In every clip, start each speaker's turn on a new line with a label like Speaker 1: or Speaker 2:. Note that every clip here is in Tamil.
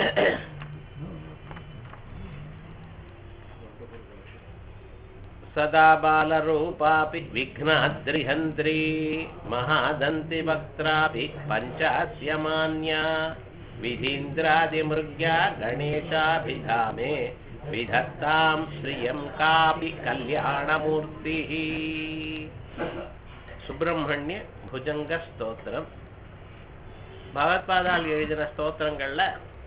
Speaker 1: सदा बालरूपापि विघ्नाद्रिहन्त्री महादन्तिवक्त्रापि पञ्चास्य मान्या विधीन्द्रादिमृग्या गणेशाभिधामे विधत्तां श्रियं कापि कल्याणमूर्तिः சுப்பிரமணிய புஜங்க ஸ்தோத்திரம் பகவத்பாதால் எழுதின ஸ்தோத்திரங்கள்ல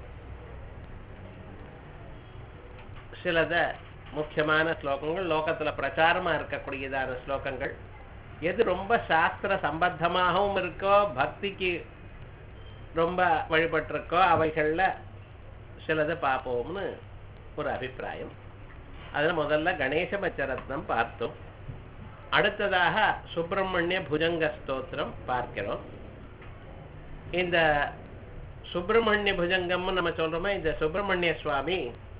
Speaker 1: சிலத முக்கியமான ஸ்லோகங்கள் லோகத்துல பிரச்சாரமா இருக்கக்கூடியதான ஸ்லோகங்கள் எது ரொம்ப சாஸ்திர சம்பந்தமாகவும் இருக்கோ பக்திக்கு ரொம்ப வழிபட்டிருக்கோ அவைகள்ல சிலதை பார்ப்போம்னு ஒரு அபிப்பிராயம் அதுல முதல்ல கணேச பச்சரத்னம் பார்த்தோம் அடுத்ததாக சுப்பிரமணிய புஜங்க ஸ்தோத்திரம் பார்க்கிறோம் இந்த சுப்பிரமணிய புஜங்கம்னு நம்ம சொல்றோமே இந்த சுப்பிரமணிய சுவாமி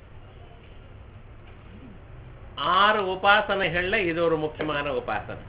Speaker 1: ஆறு உபாசனைகள்ல இது ஒரு முக்கியமான உபாசனை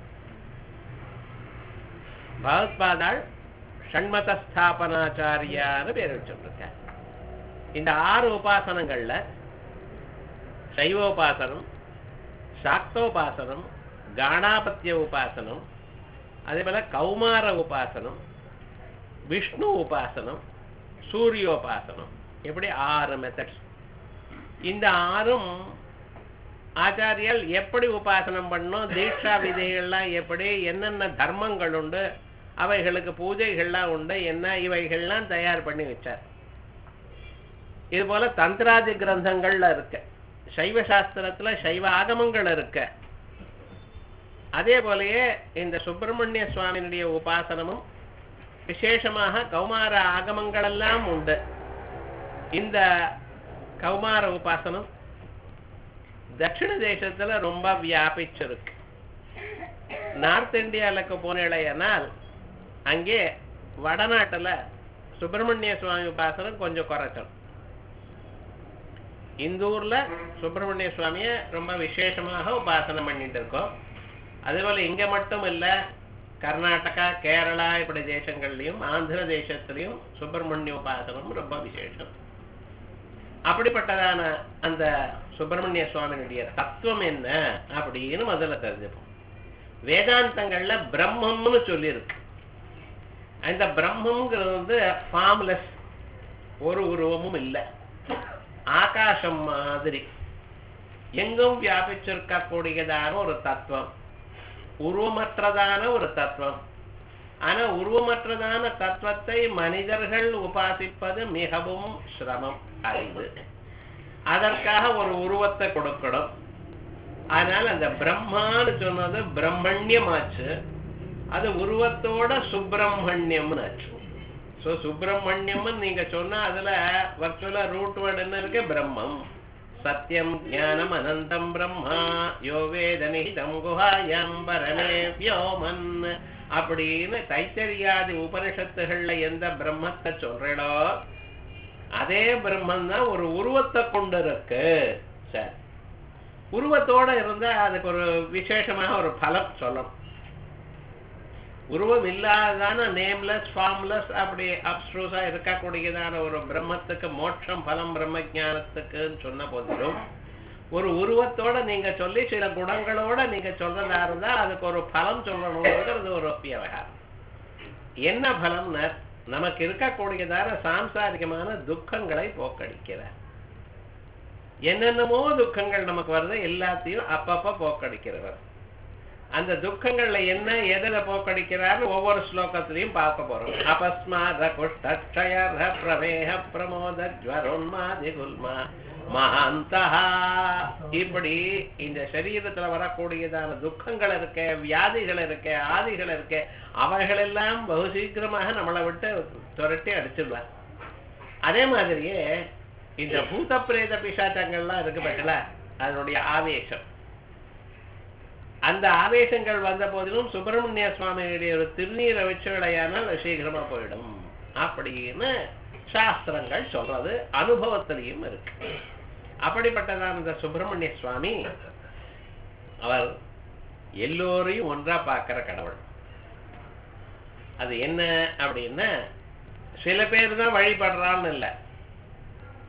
Speaker 1: பகவத்பாதாள் ஷண்மத ஸ்தாபனாச்சாரியான்னு பேர் வச்சுருக்க இந்த ஆறு உபாசனங்கள்ல சைவோபாசனம் சாக்தோபாசனம் காணாபத்திய உபாசனம் அதே போல கௌமார உபாசனம் விஷ்ணு உபாசனம் சூரியோபாசனம் இப்படி ஆறு மெத்தட்ஸ் இந்த ஆறும் ஆச்சாரியல் எப்படி உபாசனம் பண்ணும் தீட்சா விதைகள்லாம் எப்படி என்னென்ன தர்மங்கள் உண்டு அவைகளுக்கு பூஜைகள்லாம் உண்டு என்ன இவைகள்லாம் தயார் பண்ணி வச்சார் இது போல தந்திராதி கிரந்தங்கள்ல இருக்க சைவ சாஸ்திரத்துல சைவ ஆகமங்கள் இருக்க அதே போலயே இந்த சுப்பிரமணிய சுவாமியினுடைய உபாசனமும் விசேஷமாக கௌமார ஆகமங்கள் எல்லாம் உண்டு இந்த கௌமார உபாசனம் தட்சிண தேசத்துல ரொம்ப வியாபிச்சிருக்கு நார்த் இந்தியாவுக்கு போனேனால் அங்கே வடநாட்டுல சுப்பிரமணிய சுவாமி உபாசனம் கொஞ்சம் குறைச்சோம் இந்த ஊர்ல சுப்பிரமணிய சுவாமிய ரொம்ப விசேஷமாக உபாசனம் பண்ணிட்டு இருக்கோம் அதே போல இங்க மட்டும் இல்ல கர்நாடகா கேரளா இப்படி தேசங்கள்லயும் ஆந்திர தேசத்திலையும் சுப்பிரமணிய உபாசனம் ரொம்ப விசேஷம் அப்படிப்பட்டதான அந்த சுப்பிரமணிய சுவாமியினுடைய தத்துவம் என்ன அப்படின்னு முதல்ல தெரிஞ்சுப்போம் வேதாந்தங்கள்ல பிரம்மம்னு சொல்லியிருக்கு அந்த பிரம்மங்கிறது வந்து ஃபார்ம்லெஸ் ஒரு உருவமும் இல்லை ஆகாசம் மாதிரி எங்கும் வியாபிச்சிருக்கக்கூடியதான ஒரு தத்துவம் உருவமற்றதான ஒரு தத்துவம் ஆனா உருவமற்றதான தத்துவத்தை மனிதர்கள் உபாசிப்பது மிகவும் சிரமம் அறிவு அதற்காக ஒரு உருவத்தை கொடுக்கணும் ஆனால் அந்த பிரம்மான்னு சொன்னது பிரம்மண்யமாச்சு அது உருவத்தோட சுப்பிரமணியம்னு ஆச்சு ஸோ சுப்பிரமணியம்னு நீங்க சொன்னா அதுல வர்ச்சுவலா ரூட் வேர்டு என்ன இருக்கு பிரம்மம் சத்தியம் ஞானம் அனந்தம் பிரம்மா யோ வேதனிதம் குஹாயம் பரமே வியோமன் அப்படின்னு தைத்தரியாதி உபனிஷத்துகள்ல எந்த பிரம்மத்தை சொல்றீடோ அதே பிரம்மன் தான் ஒரு உருவத்தை கொண்டு இருக்கு சரி உருவத்தோட இருந்தா அதுக்கு ஒரு விசேஷமாக ஒரு பலம் சொல்லணும் உருவம் இல்லாததான நேம்லெஸ் ஃபார்ம்லெஸ் அப்படி அப்ஸ்ட்ரூஸா இருக்கக்கூடியதான ஒரு பிரம்மத்துக்கு மோட்சம் பலம் பிரம்ம ஜானத்துக்குன்னு சொன்ன போதிலும் ஒரு உருவத்தோட நீங்க சொல்லி சில குணங்களோட நீங்க சொல்றதா இருந்தா அதுக்கு ஒரு பலம் சொல்லணுங்கிறது ஒரு விவகாரம் என்ன பலம்னா நமக்கு இருக்கக்கூடியதான சாம்சாரிகமான துக்கங்களை போக்கடிக்கிறார் என்னென்னமோ துக்கங்கள் நமக்கு வருது எல்லாத்தையும் அப்பப்ப போக்கடிக்கிறவர் அந்த துக்கங்கள்ல என்ன எதில போக்கடிக்கிறார்னு ஒவ்வொரு ஸ்லோகத்திலையும் பார்க்க போறோம் அபஸ்மாத குஷ்டய பிரமேக பிரமோத ஜ்வரோன்மாதி குல்மா மகாந்தா இப்படி இந்த சரீரத்துல வரக்கூடியதான துக்கங்கள் இருக்க வியாதிகள் இருக்க ஆதிகள் இருக்க அவைகளெல்லாம் பகு சீக்கிரமாக நம்மளை விட்டு துரட்டி அடிச்சிடுவார் அதே மாதிரியே இந்த பூத பிரேத பிசாச்சங்கள்லாம் இருக்கு பட்டல அதனுடைய ஆவேசம் அந்த ஆவேசங்கள் வந்த போதிலும் சுப்பிரமணிய சுவாமியுடைய ஒரு திருநீரை வச்சு விளையானால் சீக்கிரமா போயிடும் அப்படின்னு சாஸ்திரங்கள் சொல்றது அனுபவத்திலையும் இருக்கு அப்படிப்பட்டதான் இந்த சுப்பிரமணிய சுவாமி அவர் எல்லோரையும் ஒன்றா பார்க்கிற கடவுள் அது என்ன அப்படின்னா சில பேர் தான் வழிபடுறான்னு இல்லை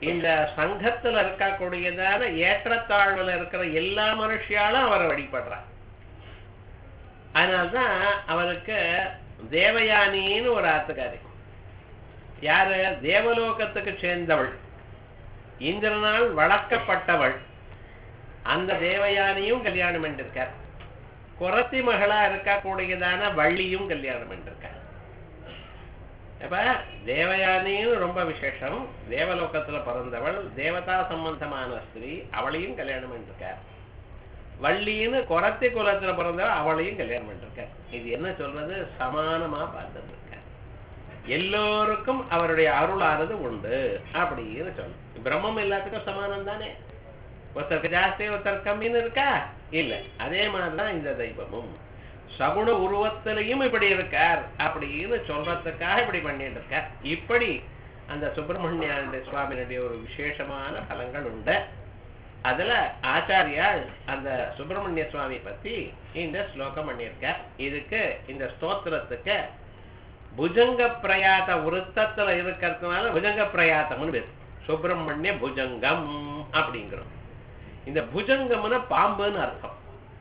Speaker 1: இந்த சங்கத்துல இருக்கக்கூடியதான ஏற்றத்தாழ்வுல இருக்கிற எல்லா மனுஷியாலும் அவரை வழிபடுறார் அதனால்தான் அவருக்கு தேவயானின்னு ஒரு ஆத்துக்காரி யாரு தேவலோகத்துக்கு சேர்ந்தவள் இந்திரனால் வளர்க்கப்பட்டவள் அந்த தேவயானியும் கல்யாணம் பண்ணிருக்கார் குரத்தி மகளா இருக்கக்கூடியதான வள்ளியும் கல்யாணம் பண்ணிருக்கார் அப்ப தேவயானின்னு ரொம்ப விசேஷம் தேவலோகத்துல பிறந்தவள் தேவதா சம்பந்தமான ஸ்திரீ அவளையும் கல்யாணம் பண்ணிருக்கார் வள்ளின்னு குரத்தி குலத்துல பிறந்தவள் அவளையும் கல்யாணம் பண்ணிருக்கார் இது என்ன சொல்றது சமானமா பார்த்துருக்கார் எல்லோருக்கும் அவருடைய அருளானது உண்டு அப்படின்னு சொல்லு பிரம்மம் எல்லாத்துக்கும் சமானம் தானே ஒருத்தருக்கு ஜாஸ்தி ஒருத்தர் கம்மின்னு இருக்கா இல்ல அதே மாதிரிதான் இந்த தெய்வமும் சகுண உருவத்திலையும் இப்படி இருக்கார் அப்படின்னு சொல்றதுக்காக இப்படி பண்ணிட்டு இருக்கார் இப்படி அந்த சுப்பிரமணிய சுவாமியினுடைய ஒரு விசேஷமான பலங்கள் உண்டு அதுல ஆச்சாரியால் அந்த சுப்பிரமணிய சுவாமி பத்தி இந்த ஸ்லோகம் பண்ணியிருக்கார் இதுக்கு இந்த ஸ்தோத்திரத்துக்கு புஜங்க பிரயாத விருத்தத்துல இருக்கிறதுனால புஜங்க பிரயாத்தம்னு பேர் சுப்பிரமணிய புஜங்கம் அப்படிங்கிறோம் இந்த புஜங்கம்னு பாம்புன்னு அர்த்தம்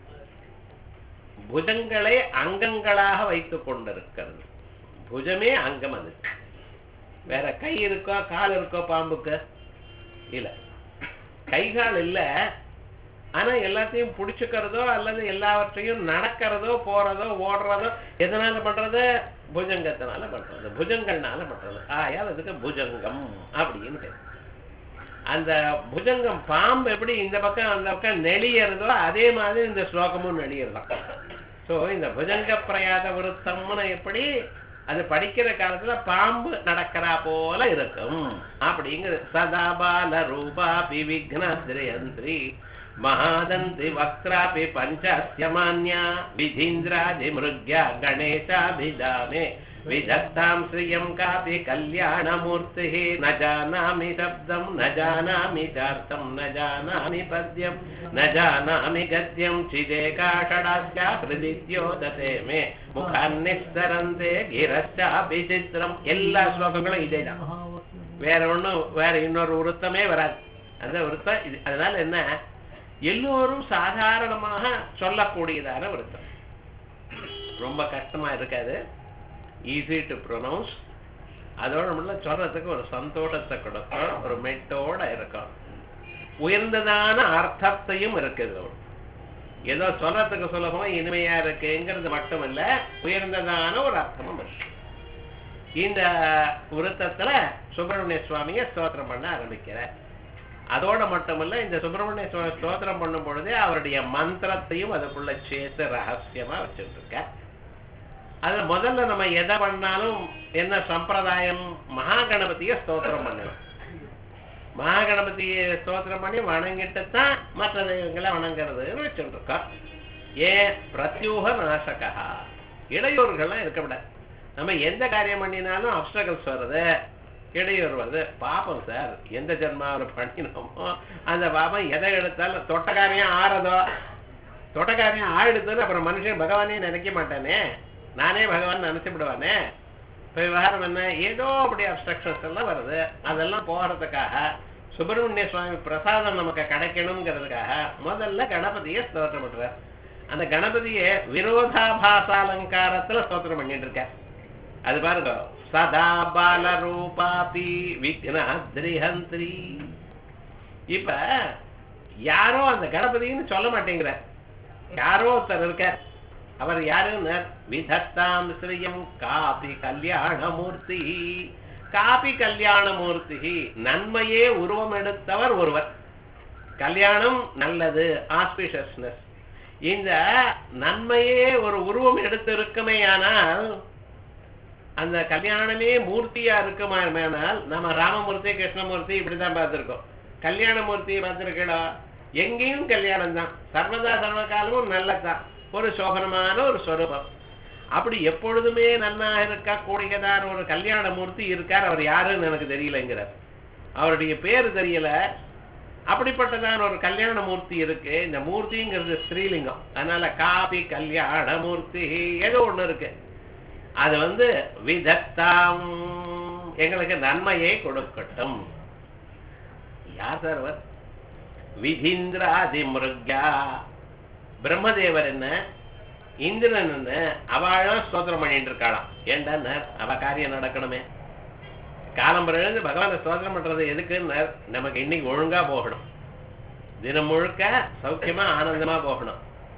Speaker 1: புஜங்களை அங்கங்களாக வைத்துக் கொண்டிருக்கிறது புஜமே அங்கம் அது வேற கை இருக்கோ கால் இருக்கோ பாம்புக்கு இல்ல கை கால் இல்ல ஆனா எல்லாத்தையும் புடிச்சுக்கிறதோ அல்லது எல்லாவற்றையும் நடக்கிறதோ போறதோ ஓடுறதோ எதனால பண்றது புஜங்கத்தினால பண்றது புஜங்கள்னால பண்றது ஆயால் அதுக்கு புஜங்கம் அப்படின்னு பேர் அந்த புஜங்கம் பாம்பு எப்படி இந்த பக்கம் அந்த பக்கம் நெளியறதோ அதே மாதிரி இந்த ஸ்லோகமும் நெளியறதான் சோ இந்த புஜங்க பிரயாத விருத்தம்னு எப்படி அது படிக்கிற காலத்துல பாம்பு நடக்கிறா போல இருக்கும் அப்படிங்கிற சதா பால ரூபாபி விக்னத்ரயந்திரி மகாதந்தி வக்ராபி பஞ்சாஸ்யமான்யா விதீந்திராதி மிருக்யா கணேசாபிதாமே விதத்தாம் ஸ்ரீயம் காபி கல்யாணமூர்த்தி ந ஜானாமி சப்தம் ந ஜானாமி சார்த்தம் ந ஜானாமி பத்யம் ந ஜானாமி கத்யம் சிதேகாஷடாஸ்யா ஹிருதித்யோததே மே முகான்னிஸ்தரந்தே கிரச்சாபி சித்திரம் எல்லா ஸ்லோகங்களும் இதேதான் வேற ஒண்ணும் வேற இன்னொரு உருத்தமே வராது அந்த விருத்தம் இது அதனால என்ன எல்லோரும் சாதாரணமாக சொல்லக்கூடியதான விருத்தம் ரொம்ப கஷ்டமா இருக்காது ஈஸி டு ப்ரொனவுன்ஸ் அதோட மட்டும் சொல்றதுக்கு ஒரு சந்தோஷத்தை கொடுக்கும் ஒரு மெட்டோட இருக்கும் உயர்ந்ததான அர்த்தத்தையும் இருக்குது ஏதோ சொல்றதுக்கு சுலபமா இனிமையா இருக்குங்கிறது மட்டும் இல்ல உயர்ந்ததான ஒரு அர்த்தமும் இருக்கு இந்த விருத்தத்துல சுப்பிரமணிய சுவாமியை ஸ்தோத்திரம் பண்ண ஆரம்பிக்கிறார் அதோட மட்டுமல்ல இந்த சுப்பிரமணிய சுவாமி ஸ்தோத்திரம் பண்ணும் பொழுதே அவருடைய மந்திரத்தையும் அதுக்குள்ள சேர்த்து ரகசியமா வச்சுட்டு இருக்க அதுல முதல்ல நம்ம எதை பண்ணாலும் என்ன சம்பிரதாயம் மகா கணபதியை ஸ்தோத்திரம் பண்ணணும் மகா கணபதியை ஸ்தோத்திரம் பண்ணி வணங்கிட்டு தான் மற்ற தெய்வங்களை வணங்குறதுன்னு வச்சுட்டு இருக்கோம் ஏன் பிரத்யூக நாசகா இடையூறுகள்லாம் இருக்க விடாது நம்ம எந்த காரியம் பண்ணினாலும் அப்டகல்ஸ் வருது இடையூறு வருது பாப்போம் சார் எந்த ஜென்மாவில் பண்ணினோமோ அந்த பாப்பம் எதை எடுத்தாலும் தொட்டக்காரியம் ஆறதோ தொட்டக்காரியம் ஆயிடுதுன்னு அப்புறம் மனுஷன் பகவானே நினைக்க மாட்டானே நானே பகவான் நினைச்சு விடுவானே இப்ப விவகாரம் என்ன ஏதோ அப்படி அப்ஸ்ட்ரக்ஷன்ஸ் எல்லாம் வருது அதெல்லாம் போகிறதுக்காக சுப்பிரமணிய சுவாமி பிரசாதம் நமக்கு கிடைக்கணுங்கிறதுக்காக முதல்ல கணபதியை ஸ்தோத்திரம் பண்றார் அந்த கணபதியை விரோதாபாசாலங்காரத்துல ஸ்தோத்திரம் பண்ணிட்டு இருக்க அது பாருங்க சதா பால ரூபாபி விக்னாத்ரிஹந்திரி இப்ப யாரோ அந்த கணபதின்னு சொல்ல மாட்டேங்கிற யாரோ ஒருத்தர் இருக்கார் அவர் யாருன்னு விதத்தாம் ஸ்ரீயம் காபி கல்யாணமூர்த்தி காபி கல்யாணமூர்த்தி நன்மையே உருவம் எடுத்தவர் ஒருவர் கல்யாணம் நல்லது ஆஸ்பிஷஸ்னஸ் இந்த நன்மையே ஒரு உருவம் எடுத்து இருக்குமேயானால் அந்த கல்யாணமே மூர்த்தியா இருக்குமானால் நம்ம ராமமூர்த்தி கிருஷ்ணமூர்த்தி இப்படிதான் பார்த்திருக்கோம் கல்யாணமூர்த்தியை பார்த்திருக்கடா எங்கேயும் கல்யாணம் தான் சர்வதா சர்வகாலமும் நல்லதான் ஒரு சோபனமான ஒரு ஸ்வரூபம் அப்படி எப்பொழுதுமே நன்னா இருக்க கூடியதான ஒரு கல்யாண மூர்த்தி இருக்கார் அவர் யாருன்னு எனக்கு தெரியலங்கிறார் அவருடைய பேர் தெரியல அப்படிப்பட்டதான ஒரு கல்யாண மூர்த்தி இருக்கு இந்த மூர்த்திங்கிறது ஸ்ரீலிங்கம் அதனால காபி கல்யாண மூர்த்தி ஏதோ ஒண்ணு இருக்கு அது வந்து விதத்தாம் எங்களுக்கு நன்மையை கொடுக்கட்டும் யார் சார் அவர் விதீந்திராதி மிருக்யா பிரம்மதேவர் என்ன இந்திரன் என்ன அவளும் ஸ்தோத்திரம் பண்ணிட்டு இருக்காளாம் ஏண்டா அவ காரியம் நடக்கணுமே காலம்பரம் எழுந்து பகவானை ஸ்தோத்திரம் பண்றது எதுக்குன்னு நமக்கு இன்னைக்கு ஒழுங்கா போகணும் தினம் முழுக்க சௌக்கியமா ஆனந்தமா போகணும்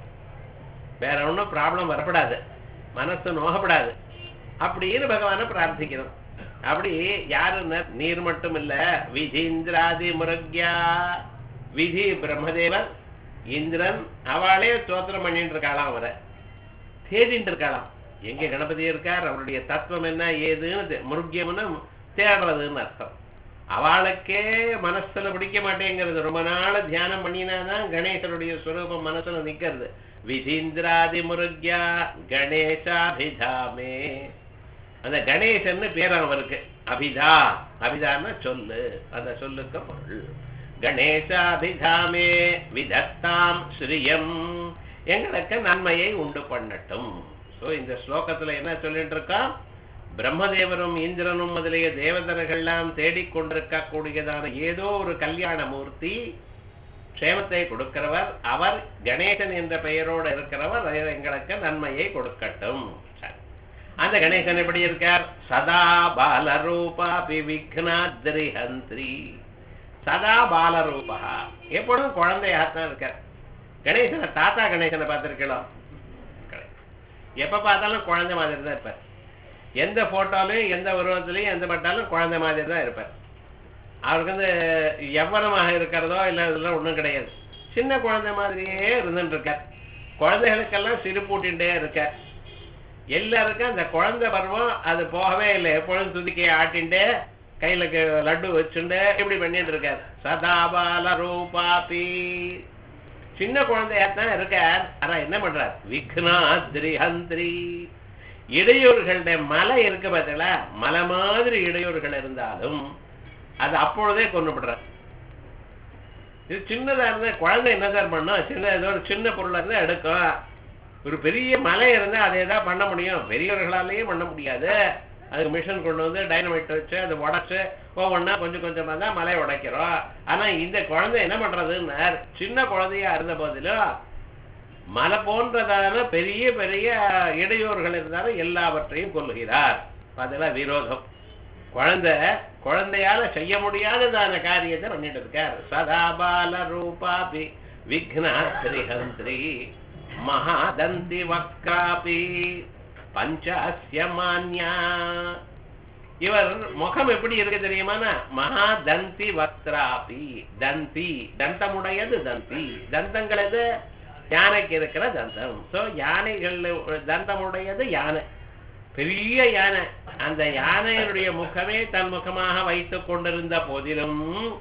Speaker 1: வேற ஒன்றும் ப்ராப்ளம் வரப்படாது மனசு நோகப்படாது அப்படின்னு பகவானை பிரார்த்திக்கணும் அப்படி யாரு நீர் மட்டும் இல்ல விதீந்திராதி முருக்யா விதி பிரம்மதேவர் இந்திரன் அவளே ஸ்தோத்திரம் பண்ணிட்டு இருக்காளாம் அவரை தேடிட்டு இருக்காளாம் எங்க கணபதி இருக்கார் அவருடைய தத்துவம் என்ன ஏதுன்னு முருக்கியம்னு தேடுறதுன்னு அர்த்தம் அவளுக்கே மனசுல பிடிக்க மாட்டேங்கிறது ரொம்ப நாள் தியானம் பண்ணினாதான் கணேசனுடைய ஸ்வரூபம் மனசுல நிக்கிறது விதீந்திராதி முருக்யா கணேசாபிதாமே அந்த கணேசன்னு பேர் அவருக்கு அபிதா அபிதான்னா சொல்லு அந்த சொல்லுக்கு பொருள் கணேசாபிதாமே விதத்தாம் ஸ்ரீயம் எங்களுக்கு நன்மையை உண்டு பண்ணட்டும் சோ இந்த ஸ்லோகத்துல என்ன சொல்லிட்டு இருக்கோம் பிரம்மதேவரும் இந்திரனும் முதலிய தேவதர்கள்லாம் தேடிக்கொண்டிருக்க கூடியதான ஏதோ ஒரு கல்யாண மூர்த்தி க்ஷேமத்தை கொடுக்கிறவர் அவர் கணேசன் என்ற பெயரோடு இருக்கிறவர் எங்களுக்கு நன்மையை கொடுக்கட்டும் அந்த கணேசன் எப்படி இருக்கார் சதா பாலரூபா விக்னாத்ரிஹந்திரி சதா பாலரூபா எப்பொழுதும் குழந்தையாகத்தான் இருக்கார் கணேசனை தாத்தா கணேசனை பார்த்திருக்கலாம் எப்ப பார்த்தாலும் குழந்தை மாதிரி தான் இருப்பார் எந்த போட்டோலையும் எந்த உருவத்திலையும் எந்த பட்டாலும் குழந்தை மாதிரி தான் இருப்பார் அவருக்கு வந்து எவ்வளமாக இருக்கிறதோ இல்லை இதெல்லாம் ஒன்றும் கிடையாது சின்ன குழந்தை மாதிரியே இருந்துட்டு இருக்கார் குழந்தைகளுக்கெல்லாம் சிறுப்பூட்டிகிட்டே இருக்கார் எல்லாருக்கும் அந்த குழந்தை பருவம் அது போகவே இல்லை எப்பொழுதும் துதிக்கையை ஆட்டின்ட்டு கையில லட்டு வச்சுண்டு இப்படி பண்ணிட்டு இருக்கார் சதாபால ரூபாபி சின்ன குழந்தையாத்தான் இருக்கார் ஆனா என்ன பண்றார் விக்னாத்ரி ஹந்திரி இடையூறுகளுடைய மலை இருக்கு பார்த்தீங்களா மலை மாதிரி இடையூறுகள் இருந்தாலும் அது அப்பொழுதே கொண்டுபடுற இது சின்னதா இருந்தா குழந்தை என்ன சார் பண்ணும் சின்ன ஏதோ ஒரு சின்ன பொருளா இருந்தா எடுக்கும் ஒரு பெரிய மலை இருந்தா அதை ஏதாவது பண்ண முடியும் பெரியவர்களாலேயே பண்ண முடியாது அதுக்கு மிஷின் கொண்டு வந்து டைனமைட் வச்சு அதை உடச்சு ஒவ்வொன்றா கொஞ்சம் கொஞ்சமா தான் மலையை உடைக்கிறோம் ஆனா இந்த குழந்தை என்ன பண்றதுன்னு சின்ன குழந்தையா இருந்த போதிலும் மலை போன்றதான பெரிய பெரிய இடையூறுகள் இருந்தாலும் எல்லாவற்றையும் கொள்ளுகிறார் அதெல்லாம் விரோதம் குழந்தை குழந்தையால செய்ய முடியாததான காரியத்தை பண்ணிட்டு இருக்கார் சதாபால ரூபாபி விக்னாத்ரிஹந்திரி மகாதந்தி வக்ராபி பஞ்சாஸ்ய மான்யா இவர் முகம் எப்படி இருக்கு தெரியுமானா மகாதந்தி வக்ராபி தந்தி தந்தமுடையது தந்தி தந்தங்கள் எது யானைக்கு இருக்கிற தந்தம் சோ யானைகள் தந்தமுடையது யானை பெரிய யானை அந்த யானையினுடைய முகமே தன் முகமாக வைத்துக் கொண்டிருந்த போதிலும்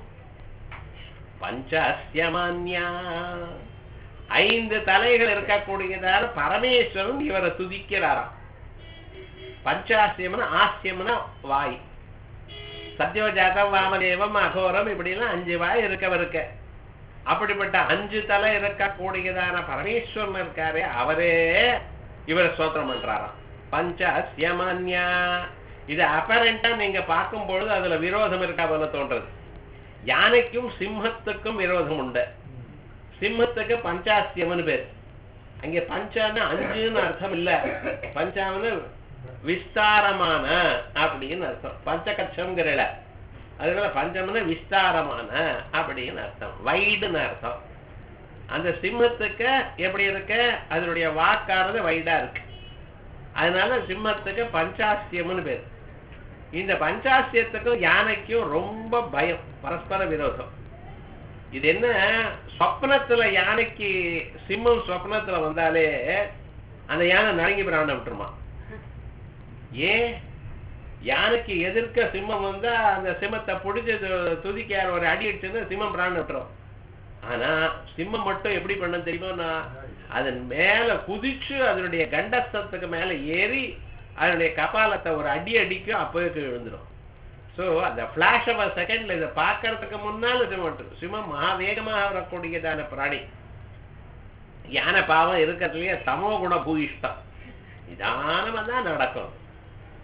Speaker 1: பஞ்சாஸ்யமான்யா ஐந்து தலைகள் இருக்கக்கூடியதான பரமேஸ்வரன் இவரை துதிக்கிறாராம் பஞ்சாஸ்யம்னா ஆசியம்னா வாய் சத்யோஜாதம் வாமதேவம் அகோரம் இப்படிலாம் அஞ்சு வாய் இருக்கவருக்க அப்படிப்பட்ட அஞ்சு தலை இருக்கக்கூடியதான பரமேஸ்வரன் இருக்காரே அவரே இவரை ஸ்தோத்திரம் பண்றாராம் பஞ்சாஸ்யமான்யா இது அப்பரண்டா நீங்க பார்க்கும் பொழுது அதுல விரோதம் இருக்கா போல தோன்றது யானைக்கும் சிம்மத்துக்கும் விரோதம் உண்டு சிம்மத்துக்கு பஞ்சாஸ்யம்னு பேர் அங்க பஞ்சான்னு அஞ்சுன்னு அர்த்தம் இல்ல பஞ்சாமனு விஸ்தாரமான அப்படின்னு அர்த்தம் பஞ்சகட்சம்ங்கிறல அதனால பஞ்சம்னு விஸ்தாரமான அப்படின்னு அர்த்தம் வைடுன்னு அர்த்தம் அந்த சிம்மத்துக்கு எப்படி இருக்கு அதனுடைய வாக்கானது வைடா இருக்கு அதனால சிம்மத்துக்கு பஞ்சாஸ்தியம்னு பேர் இந்த பஞ்சாஸ்தியத்துக்கும் யானைக்கும் ரொம்ப பயம் பரஸ்பர விரோதம் இது என்ன சொப்னத்துல யானைக்கு சிம்மம் சொப்னத்துல வந்தாலே அந்த யானை நரங்கி பிராண்ட விட்டுருமா ஏன் யானைக்கு எதிர்க்க சிம்மம் வந்தா அந்த சிம்மத்தை பிடிச்சி துதிக்கார ஒரு அடி அடிச்சது சிம்மம் பிராண்ட விட்டுரும் ஆனா சிம்மம் மட்டும் எப்படி பண்ண தெரியுமா அதன் மேல குதிச்சு அதனுடைய கண்டஸ்தத்துக்கு மேல ஏறி அதனுடைய கபாலத்தை ஒரு அடி அடிக்கும் அப்பவே விழுந்துடும் ஸோ அந்த ஃபிளாஷ் ஆஃப் செகண்ட்ல இதை பார்க்கறதுக்கு முன்னால சிம்மம் சிம்மம் மகா வேகமாக வரக்கூடியதான பிராணி யானை பாவம் இருக்கிறதுலயே சமோ குண பூயிஷ்டம் நிதானமா தான் நடக்கும்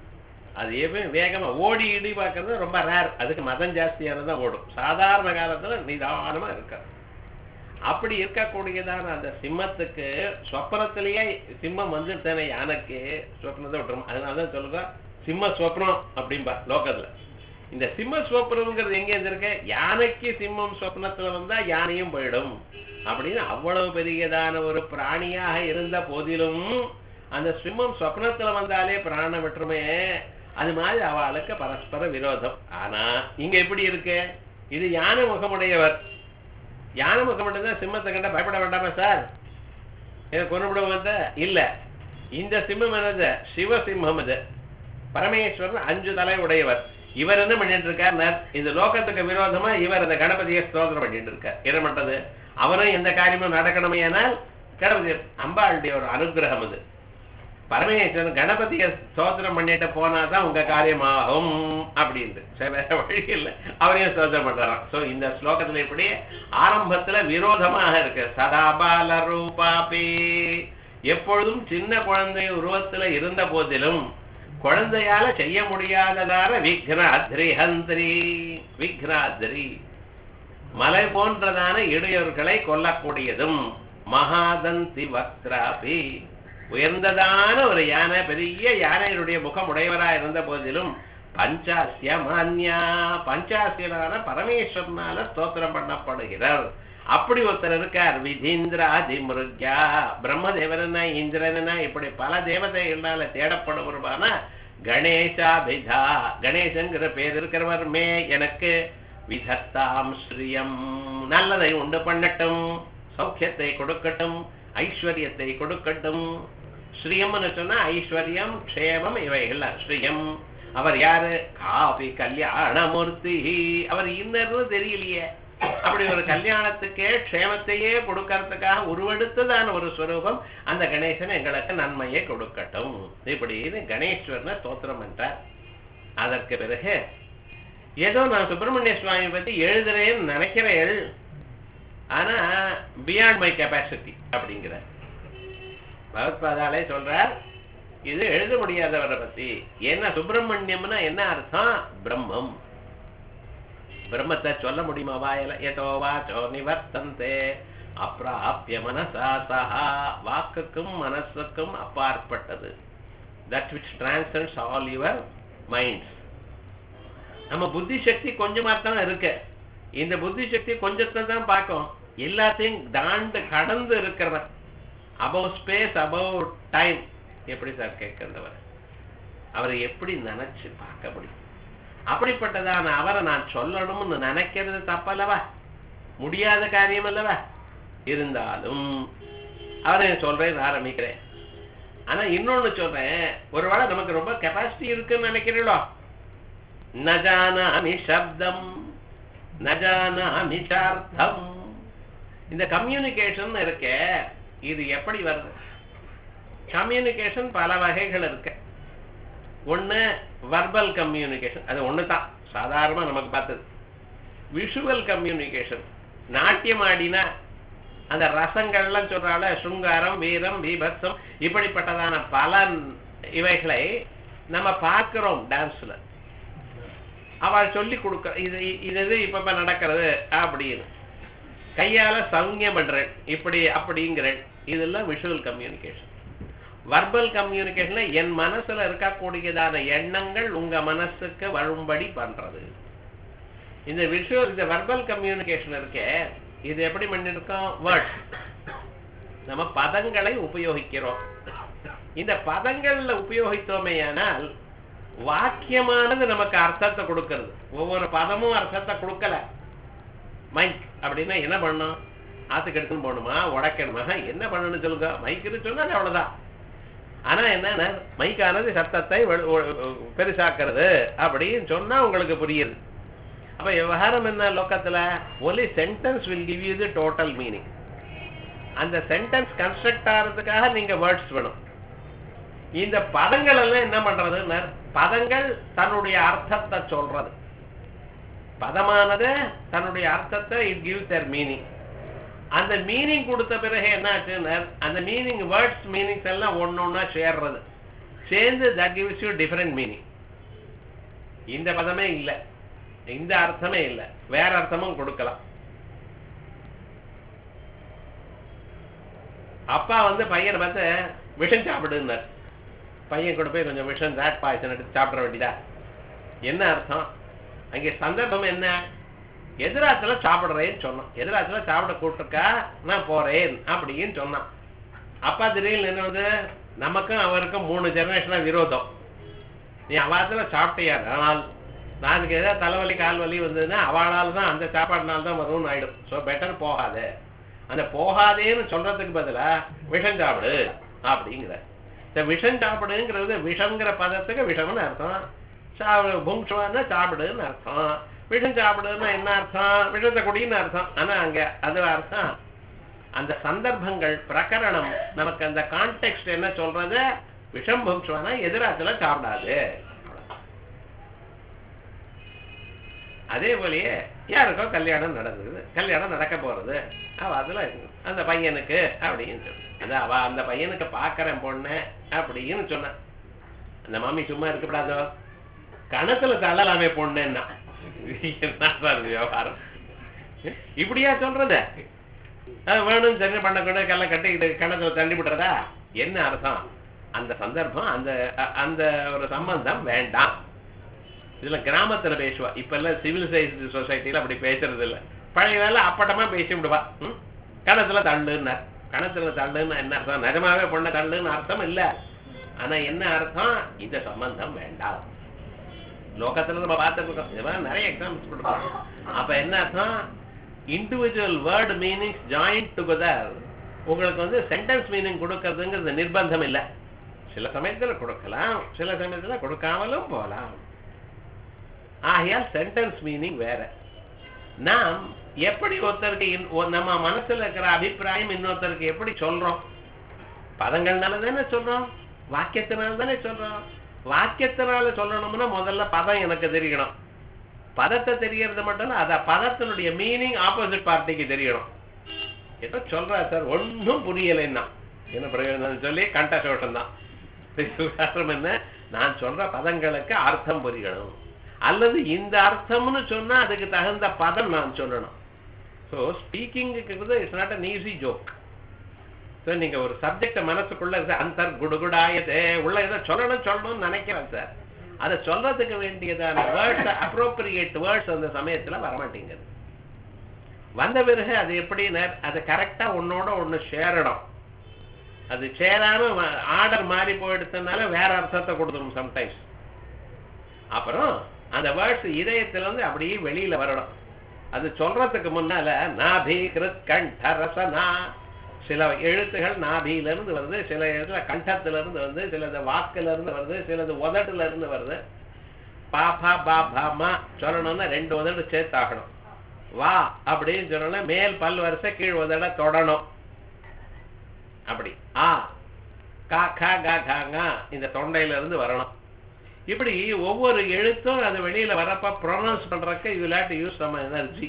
Speaker 1: அது எப்பயும் வேகமா ஓடி இடி பார்க்கறது ரொம்ப ரேர் அதுக்கு மதம் ஜாஸ்தியானது தான் ஓடும் சாதாரண காலத்துல நிதானமா இருக்காது அப்படி இருக்கக்கூடியதான அந்த சிம்மத்துக்கு சொப்னத்திலேயே சிம்மம் வந்துட்டானே யானைக்கு சொப்னத்தை விட்டுரும் அதனாலதான் சொல்லுங்க சிம்ம சொப்னம் அப்படின்பா லோக்கத்துல இந்த சிம்ம சொப்னம்ங்கிறது எங்க இருந்திருக்கு யானைக்கு சிம்மம் சொப்னத்துல வந்தா யானையும் போயிடும் அப்படின்னு அவ்வளவு பெரியதான ஒரு பிராணியாக இருந்த போதிலும் அந்த சிம்மம் சொப்னத்துல வந்தாலே பிராணம் விட்டுருமே அது மாதிரி அவளுக்கு பரஸ்பர விரோதம் ஆனா இங்க எப்படி இருக்கு இது யானை முகமுடையவர் யானை முகமுடைய தான் சிம்மத்தை கண்ட பயப்பட வேண்டாமா சார் இதை கொண்டுவிட வந்த இல்ல இந்த சிம்மம் என்னது சிவசிம்மம் இது பரமேஸ்வரன் அஞ்சு தலை உடையவர் இவர் என்ன பண்ணிட்டு இருக்கார் இந்த லோகத்துக்கு விரோதமா இவர் அந்த கணபதியை ஸ்தோத்திரம் பண்ணிட்டு இருக்கார் என்ன பண்றது அவரும் எந்த காரியமும் நடக்கணுமே ஆனால் கணபதி அம்பாளுடைய ஒரு அனுகிரகம் அது பரமேஸ்வரன் கணபதியை ஸ்தோத்திரம் பண்ணிட்டு போனாதான் உங்க காரியமாகும் அப்படின்ட்டு சரி வேற வழி இல்லை அவரையும் ஸ்தோத்திரம் பண்றாராம் சோ இந்த ஸ்லோகத்துல இப்படி ஆரம்பத்துல விரோதமாக இருக்கு சதாபால ரூபாபி எப்பொழுதும் சின்ன குழந்தை உருவத்துல இருந்த போதிலும் குழந்தையால செய்ய முடியாததான விக்னாத்ரி ஹந்திரி விக்னாத்ரி மலை போன்றதான இடையூறுகளை கொல்லக்கூடியதும் மகாதந்தி வக்ராபி உயர்ந்ததான ஒரு யானை பெரிய யானையினுடைய முகம் உடையவரா இருந்த போதிலும் பஞ்சாசிய மான்யா பஞ்சாசியனான பரமேஸ்வரனால ஸ்தோத்திரம் பண்ணப்படுகிறார் அப்படி ஒருத்தர் இருக்கார் விதீந்திராதி மிருக்யா பிரம்மதேவனா இந்திரனா இப்படி பல தேவதைகளால தேடப்படுவருமான கணேசாபிதா கணேசங்கிற பேர் இருக்கிறவர் மே எனக்கு விதத்தாம் ஸ்ரீயம் நல்லதை உண்டு பண்ணட்டும் சௌக்கியத்தை கொடுக்கட்டும் ஐஸ்வர்யத்தை கொடுக்கட்டும் ஸ்ரீயம்னு சொன்னா ஐஸ்வர்யம் க்ஷேமம் இவைகள் ஸ்ரீயம் அவர் யாரு காபி கல்யாணமூர்த்தி அவர் இன்னர்னு தெரியலையே அப்படி ஒரு கல்யாணத்துக்கே க்ஷேமத்தையே கொடுக்கறதுக்காக உருவெடுத்ததான ஒரு ஸ்வரூபம் அந்த கணேசன் எங்களுக்கு நன்மையை கொடுக்கட்டும் இப்படின்னு கணேஸ்வரனை ஸ்தோத்திரம் பண்றார் அதற்கு பிறகு ஏதோ நான் சுப்பிரமணிய சுவாமி பத்தி எழுதுறேன்னு நினைக்கிறேன் ஆனா பியாண்ட் மை கெப்பாசிட்டி அப்படிங்கிற பகவத்பாதாலே சொல்றார் இது எழுத முடியாதவரை பத்தி என்ன சுப்பிரமணியம்னா என்ன அர்த்தம் பிரம்மம் பிரம்மத்தை சொல்ல முடியுமா வாயில ஏதோ வாச்சோ நிவர்த்தந்தே அப்பிராபிய மனசா சஹா வாக்குக்கும் மனசுக்கும் அப்பாற்பட்டது that which transcends all your minds நம்ம புத்தி சக்தி கொஞ்சமா தான் இருக்கு இந்த புத்தி சக்தி கொஞ்சத்தை தான் பார்க்கும் எல்லாத்தையும் தாண்டு கடந்து இருக்கிறவர் அபவ் ஸ்பேஸ் அபவ் டைம் எப்படி சார் கேட்கிறவர் அவரை எப்படி நினைச்சு பார்க்க முடியும் அப்படிப்பட்டதான அவரை நான் சொல்லணும்னு நினைக்கிறது தப்பல்லவா முடியாத காரியம் அல்லவா இருந்தாலும் அவரை சொல்றேன் ஆரம்பிக்கிறேன் ஆனா இன்னொன்னு சொல்றேன் ஒருவேளை நமக்கு ரொம்ப கெப்பாசிட்டி இருக்குன்னு நினைக்கிறீங்களோ நஜானாமி சப்தம் நஜானாமி சார்த்தம் இந்த கம்யூனிகேஷன் இருக்கே இது எப்படி வருது கம்யூனிகேஷன் பல வகைகள் இருக்கு ஒண்ணு வர்பல் கம்யூனிகேஷன் அது ஒண்ணு தான் சாதாரணமா நமக்கு பார்த்தது விஷுவல் கம்யூனிகேஷன் நாட்டியம் ஆடினா அந்த ரசங்கள்லாம் சொல்றால சுங்காரம் வீரம் பீபத்சம் இப்படிப்பட்டதான பல இவைகளை நம்ம பார்க்கிறோம் டான்ஸ்ல அவள் சொல்லி கொடுக்க இது இது இது இப்ப இப்ப நடக்கிறது அப்படின்னு கையால சௌங்கியம் பண்றேன் இப்படி அப்படிங்கிறேன் இதெல்லாம் விஷுவல் கம்யூனிகேஷன் வர்பல் கம்யூனிகேஷன்ல என் மனசுல இருக்கக்கூடியதான எண்ணங்கள் உங்க மனசுக்கு வரும்படி பண்றது இந்த விஷுவல் இந்த வர்பல் கம்யூனிகேஷன் இருக்கே இது எப்படி பண்ணிருக்கோம் வேர்ட் நம்ம பதங்களை உபயோகிக்கிறோம் இந்த பதங்கள்ல உபயோகித்தோமேயானால் வாக்கியமானது நமக்கு அர்த்தத்தை கொடுக்கிறது ஒவ்வொரு பதமும் அர்த்தத்தை கொடுக்கல மைக் அப்படின்னா என்ன பண்ணணும் ஆத்துக்கு எடுத்துன்னு போகணுமா உடைக்கணுமா என்ன பண்ணணும்னு சொல்லுங்க மைக்குன்னு சொன்னா அது அவ்வளவுதான் ஆனா என்னன்னா மைக்கானது சத்தத்தை பெருசாக்குறது அப்படின்னு சொன்னா உங்களுக்கு புரியுது அப்ப விவகாரம் என்ன லோக்கத்துல only sentence will give you the total meaning அந்த சென்டென்ஸ் கன்ஸ்ட்ரக்ட் ஆகிறதுக்காக நீங்க வேர்ட்ஸ் வேணும் இந்த பதங்கள் எல்லாம் என்ன பண்றதுன்னு பதங்கள் தன்னுடைய அர்த்தத்தை சொல்றது பதமானது தன்னுடைய அர்த்தத்தை இட் கிவ் தர் மீனிங் அந்த மீனிங் கொடுத்த பிறகு என்ன ஆச்சுன்னா அந்த மீனிங் வேர்ட்ஸ் மீனிங்ஸ் எல்லாம் ஒன்னு ஒன்னா சேர்றது சேர்ந்து that gives you different meaning இந்த பதமே இல்லை இந்த அர்த்தமே இல்லை வேற அர்த்தமும் கொடுக்கலாம் அப்பா வந்து பையனை பார்த்து விஷம் சாப்பிடுன்னார் பையன் கூட போய் கொஞ்சம் விஷம் ரேட் பாய்ச்சன் எடுத்து சாப்பிட வேண்டியதா என்ன அர்த்தம் அங்கே சந்தர்ப்பம் என்ன எதிராத்துல சாப்பிடுறேன்னு சொன்னான் எதிராத்துல சாப்பிட கூப்பிட்டுருக்கா நான் போறேன் அப்படின்னு சொன்னான் அப்பா திடீர்னு என்ன வந்து நமக்கும் அவருக்கும் மூணு ஜெனரேஷனா விரோதம் நீ அவாத்துல சாப்பிட்டியா ஆனால் நாளைக்கு ஏதாவது தலைவலி கால் வலி வந்ததுன்னா அவளால் தான் அந்த சாப்பாடுனால தான் வரும்னு ஆயிடும் ஸோ பெட்டர் போகாது அந்த போகாதேன்னு சொல்றதுக்கு பதிலா விஷம் சாப்பிடு அப்படிங்கிற இந்த விஷம் சாப்பிடுங்கிறது விஷங்கிற பதத்துக்கு விஷம்னு அர்த்தம் சாப்பிடு புங்ஷுவான்னா சாப்பிடுன்னு அர்த்தம் விஷம் சாப்பிடுன்னா என்ன அர்த்தம் விஷத்தை குடின்னு அர்த்தம் ஆனா அங்க அது அர்த்தம் அந்த சந்தர்ப்பங்கள் பிரகரணம் நமக்கு அந்த கான்டெக்ட் என்ன சொல்றது விஷம் புங்ஷுவானா எதிராத்துல சாப்பிடாது அதே போலயே யாருக்கோ கல்யாணம் நடந்தது கல்யாணம் நடக்க போறது அவ அதுல அந்த பையனுக்கு அப்படின்னு சொல்லு அது அவ அந்த பையனுக்கு பாக்குறேன் பொண்ணு அப்படின்னு சொன்ன அந்த மாமி சும்மா இருக்கக்கூடாதோ கணத்துல தள்ளலாமே பொண்ணுன்னா என்ன பாருங்க விவகாரம் இப்படியா சொல்றது அது வேணும் தெரிஞ்சு பண்ணக்கூட கல்ல கட்டிக்கிட்டு கணத்துல தள்ளி விடுறதா என்ன அர்த்தம் அந்த சந்தர்ப்பம் அந்த அ- அந்த ஒரு சம்பந்தம் வேண்டாம் இதுல கிராமத்துல பேசுவா இப்ப எல்லாம் சிவிலைசைஸ்டு சொசைட்டில அப்படி பேசுறது இல்ல பழைய வேலை அப்பட்டமா பேசி விடுவா ம்? கணத்துல தள்ளுன்னா கணத்துல தள்ளுன்னா என்ன அர்த்தம் நிஜமாவே பொண்ணை தள்ளுன்னு அர்த்தம் இல்ல ஆனா என்ன அர்த்தம் இந்த சம்பந்தம் வேண்டாம் லோகத்துல நம்ம பார்த்துட்டு இருக்கோம் இது மாதிரி நிறைய எக்ஸாம்பிள்ஸ் கொடுப்போம் அப்ப என்ன அர்த்தம் individual word meanings joint together உங்களுக்கு வந்து சென்டென்ஸ் மீனிங் கொடுக்கறதுங்கிறது நிர்பந்தம் இல்லை சில சமயத்துல கொடுக்கலாம் சில சமயத்துல கொடுக்காமலும் போகலாம் ஆகையால் சென்டென்ஸ் மீனிங் வேற நாம் எப்படி ஒருத்தருக்கு இன்- ஒ- நம்ம மனசுல இருக்கிற அபிப்பிராயம் இன்னொருத்தருக்கு எப்படி சொல்றோம் பதங்கள்னால தானே சொல்றோம் வாக்கியத்தினால தானே சொல்றோம் வாக்கியத்தினால சொல்லணும்னா முதல்ல பதம் எனக்கு தெரியணும் பதத்தை தெரியறது மட்டும் இல்ல அத பதத்தினுடைய மீனிங் ஆப்போசிட் பார்ட்டிக்கு தெரியணும் ஏதோ சொல்றா சார் ஒன்றும் புரியலைன்னா என்ன பிரயோஜனம் சொல்லி கண்டசோஷம் தான் காரணம் என்ன நான் சொல்ற பதங்களுக்கு அர்த்தம் புரியணும் அல்லது இந்த அர்த்தம்னு சொன்னா அதுக்கு தகுந்த பதம் நான் சொல்லணும் ஸோ ஸ்பீக்கிங்கிறது it's not an easy joke so நீங்க ஒரு சப்ஜெக்ட மனசுக்குள்ள இருக்கு, அந்தர் குடுகுடாயதே உள்ள ஏதோ சொல்லணும் சொல்லணும்னு நினைக்கிறேன் சார் அதை சொல்றதுக்கு வேண்டியதான வேர்ட்ஸ் அப்ரோப்ரியேட் வேர்ட்ஸ் அந்த சமயத்துல வரமாட்டேங்குது வந்த பிறகு அது எப்படி அது கரெக்டா உன்னோட ஒண்ணு சேரணும் அது சேராம ஆர்டர் மாறி போயிடுறதுனால வேற அர்த்தத்தை கொடுத்துரும் சம்டைம்ஸ் அப்புறம் அந்த வேர்ட்ஸ் இதயத்துல இருந்து அப்படியே வெளியில வரணும் அது சொல்றதுக்கு முன்னால நாபி கிருத் கண்ட ரசனா சில எழுத்துகள் நாபியில இருந்து வருது சில இடத்துல கண்டத்துல இருந்து வருது சிலது வாக்குல இருந்து வருது சிலது உதட்டுல இருந்து வருது பாபா பாபாமா சொல்லணும்னா ரெண்டு உதடு சேர்த்தாகணும் வா அப்படின்னு சொல்லணும்னா மேல் பல் வரிசை கீழ் உதட தொடணும் அப்படி ஆ கா கா கா காங்க இந்த தொண்டையில இருந்து வரணும் இப்படி ஒவ்வொரு எழுத்தும் அது வெளியில வரப்ப ப்ரொனவுன்ஸ் பண்றதுக்கு யூ லேட் யூஸ் நம்ம எனர்ஜி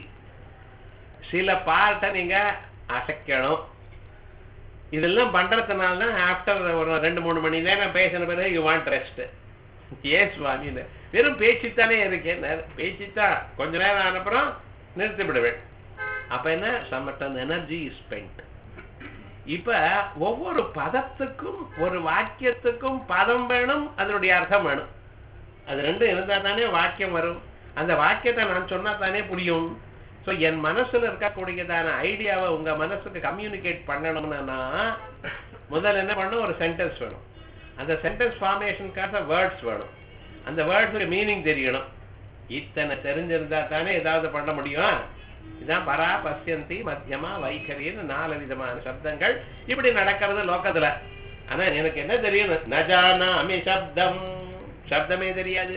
Speaker 1: சில பார்ட்டை நீங்க அசைக்கணும் இதெல்லாம் பண்றதுனால தான் ஆஃப்டர் ஒரு ரெண்டு மூணு மணி நேரம் பேசின பிறகு யூ வாண்ட் ரெஸ்ட் ஏ சுவாமின்னு வெறும் பேச்சுத்தானே இருக்கேன் பேச்சுத்தான் கொஞ்ச நேரம் ஆனப்புறம் நிறுத்தி விடுவேன் அப்ப என்ன சம்மட்டன் எனர்ஜி ஸ்பெண்ட் இப்ப ஒவ்வொரு பதத்துக்கும் ஒரு வாக்கியத்துக்கும் பதம் வேணும் அதனுடைய அர்த்தம் வேணும் அது ரெண்டும் இருந்தா தானே வாக்கியம் வரும் அந்த வாக்கியத்தை நான் சொன்னா தானே புரியும் ஸோ என் மனசுல இருக்கக்கூடியதான ஐடியாவை உங்க மனசுக்கு கம்யூனிகேட் பண்ணணும்னா முதல்ல என்ன பண்ணும் ஒரு சென்டென்ஸ் வேணும் அந்த சென்டென்ஸ் ஃபார்மேஷனுக்காக வேர்ட்ஸ் வேணும் அந்த வேர்ட்ஸுக்கு மீனிங் தெரியணும் இத்தனை தெரிஞ்சிருந்தா தானே ஏதாவது பண்ண முடியும் இதான் பரா பசியந்தி மத்தியமா வைகரின்னு நாலு விதமான சப்தங்கள் இப்படி நடக்கிறது லோக்கத்துல ஆனா எனக்கு என்ன தெரியும் நஜானாமி சப்தம் சப்தமே தெரியாது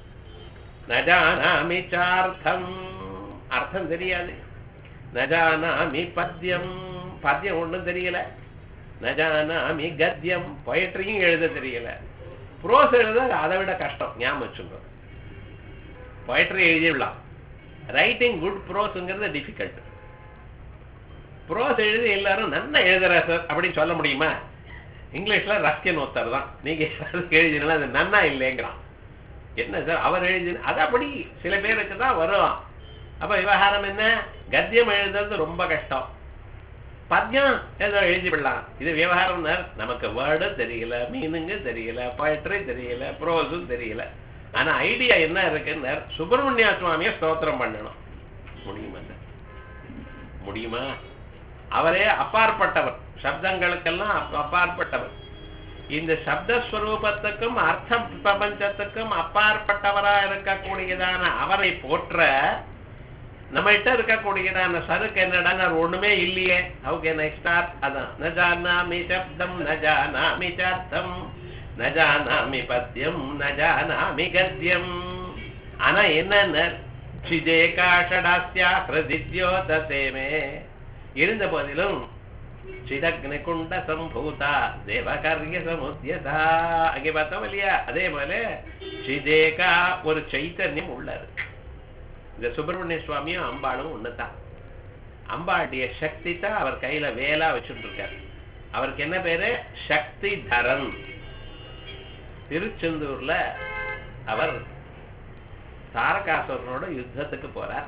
Speaker 1: நஜானாமி சார்த்தம் அர்த்தம் தெரியாது நஜானாமி பத்யம் பத்யம் ஒண்ணும் தெரியல நஜானாமி கத்தியம் பொயட்ரியும் எழுத தெரியல ப்ரோஸ் எழுத அதை விட கஷ்டம் ஞாபகம் வச்சுக்கோ பொயட்ரி எழுதிடலாம் ரைட்டிங் குட் ப்ரோஸுங்கிறது டிஃபிகல்ட் ப்ரோஸ் எழுதி எல்லாரும் நல்லா எழுதுறா சார் அப்படின்னு சொல்ல முடியுமா இங்கிலீஷ்ல ரஷ்யன் ஒருத்தர் தான் நீங்க யாராவது எழுதினா அது நன்னா இல்லைங்கிறான் என்ன சார் அவர் எழுதி அது அப்படி சில பேருக்கு தான் வரும் அப்ப விவகாரம் என்ன கத்தியம் எழுதுறது ரொம்ப கஷ்டம் பத்யம் ஏதோ எழுதி விடலாம் இது விவகாரம் நமக்கு வேர்டு தெரியல மீனிங்கு தெரியல poetry தெரியல ப்ரோஸும் தெரியல ஆனா ஐடியா என்ன இருக்குன்னு சுப்பிரமணிய சுவாமியை ஸ்தோத்திரம் பண்ணணும் முடியுமா சார் முடியுமா அவரே அப்பாற்பட்டவர் சப்தங்களுக்கெல்லாம் அப்- அப்பாற்பட்டவர் இந்த சப்தஸ்வரூபத்துக்கும் அர்த்த பிரபஞ்சத்துக்கும் அப்பாற்பட்டவரா இருக்கக்கூடியதான அவரை போற்ற நம்மகிட்ட இருக்கக்கூடியதான சருக்கு என்னடா ஒண்ணுமே இல்லையே ஹவு கேன் ஐ ஸ்டார்ட் அதான் ந ஜானாமி சப்தம் ந ஜானாமி சார்த்தம் ந ஜானாமி பத்யம் ந ஜானாமி கத்யம் ஆனா என்னன்னு சிஜேகாஷடாஸ்யா பிரதித்யோ தசேமே இருந்த போதிலும் சிதக்னி குண்ட சம்பூதா தேவகாரிய சமுத்தியதா அங்கே பார்த்தோம் இல்லையா அதே போல சிதேகா ஒரு சைத்தன்யம் உள்ளது இந்த சுப்பிரமணிய சுவாமியும் அம்பாளும் ஒண்ணுதான் அம்பாளுடைய சக்தி தான் அவர் கையில வேலா வச்சுட்டு இருக்காரு அவருக்கு என்ன பேரு சக்தி தரன் திருச்செந்தூர்ல அவர் தாரகாசுரனோட யுத்தத்துக்கு போறார்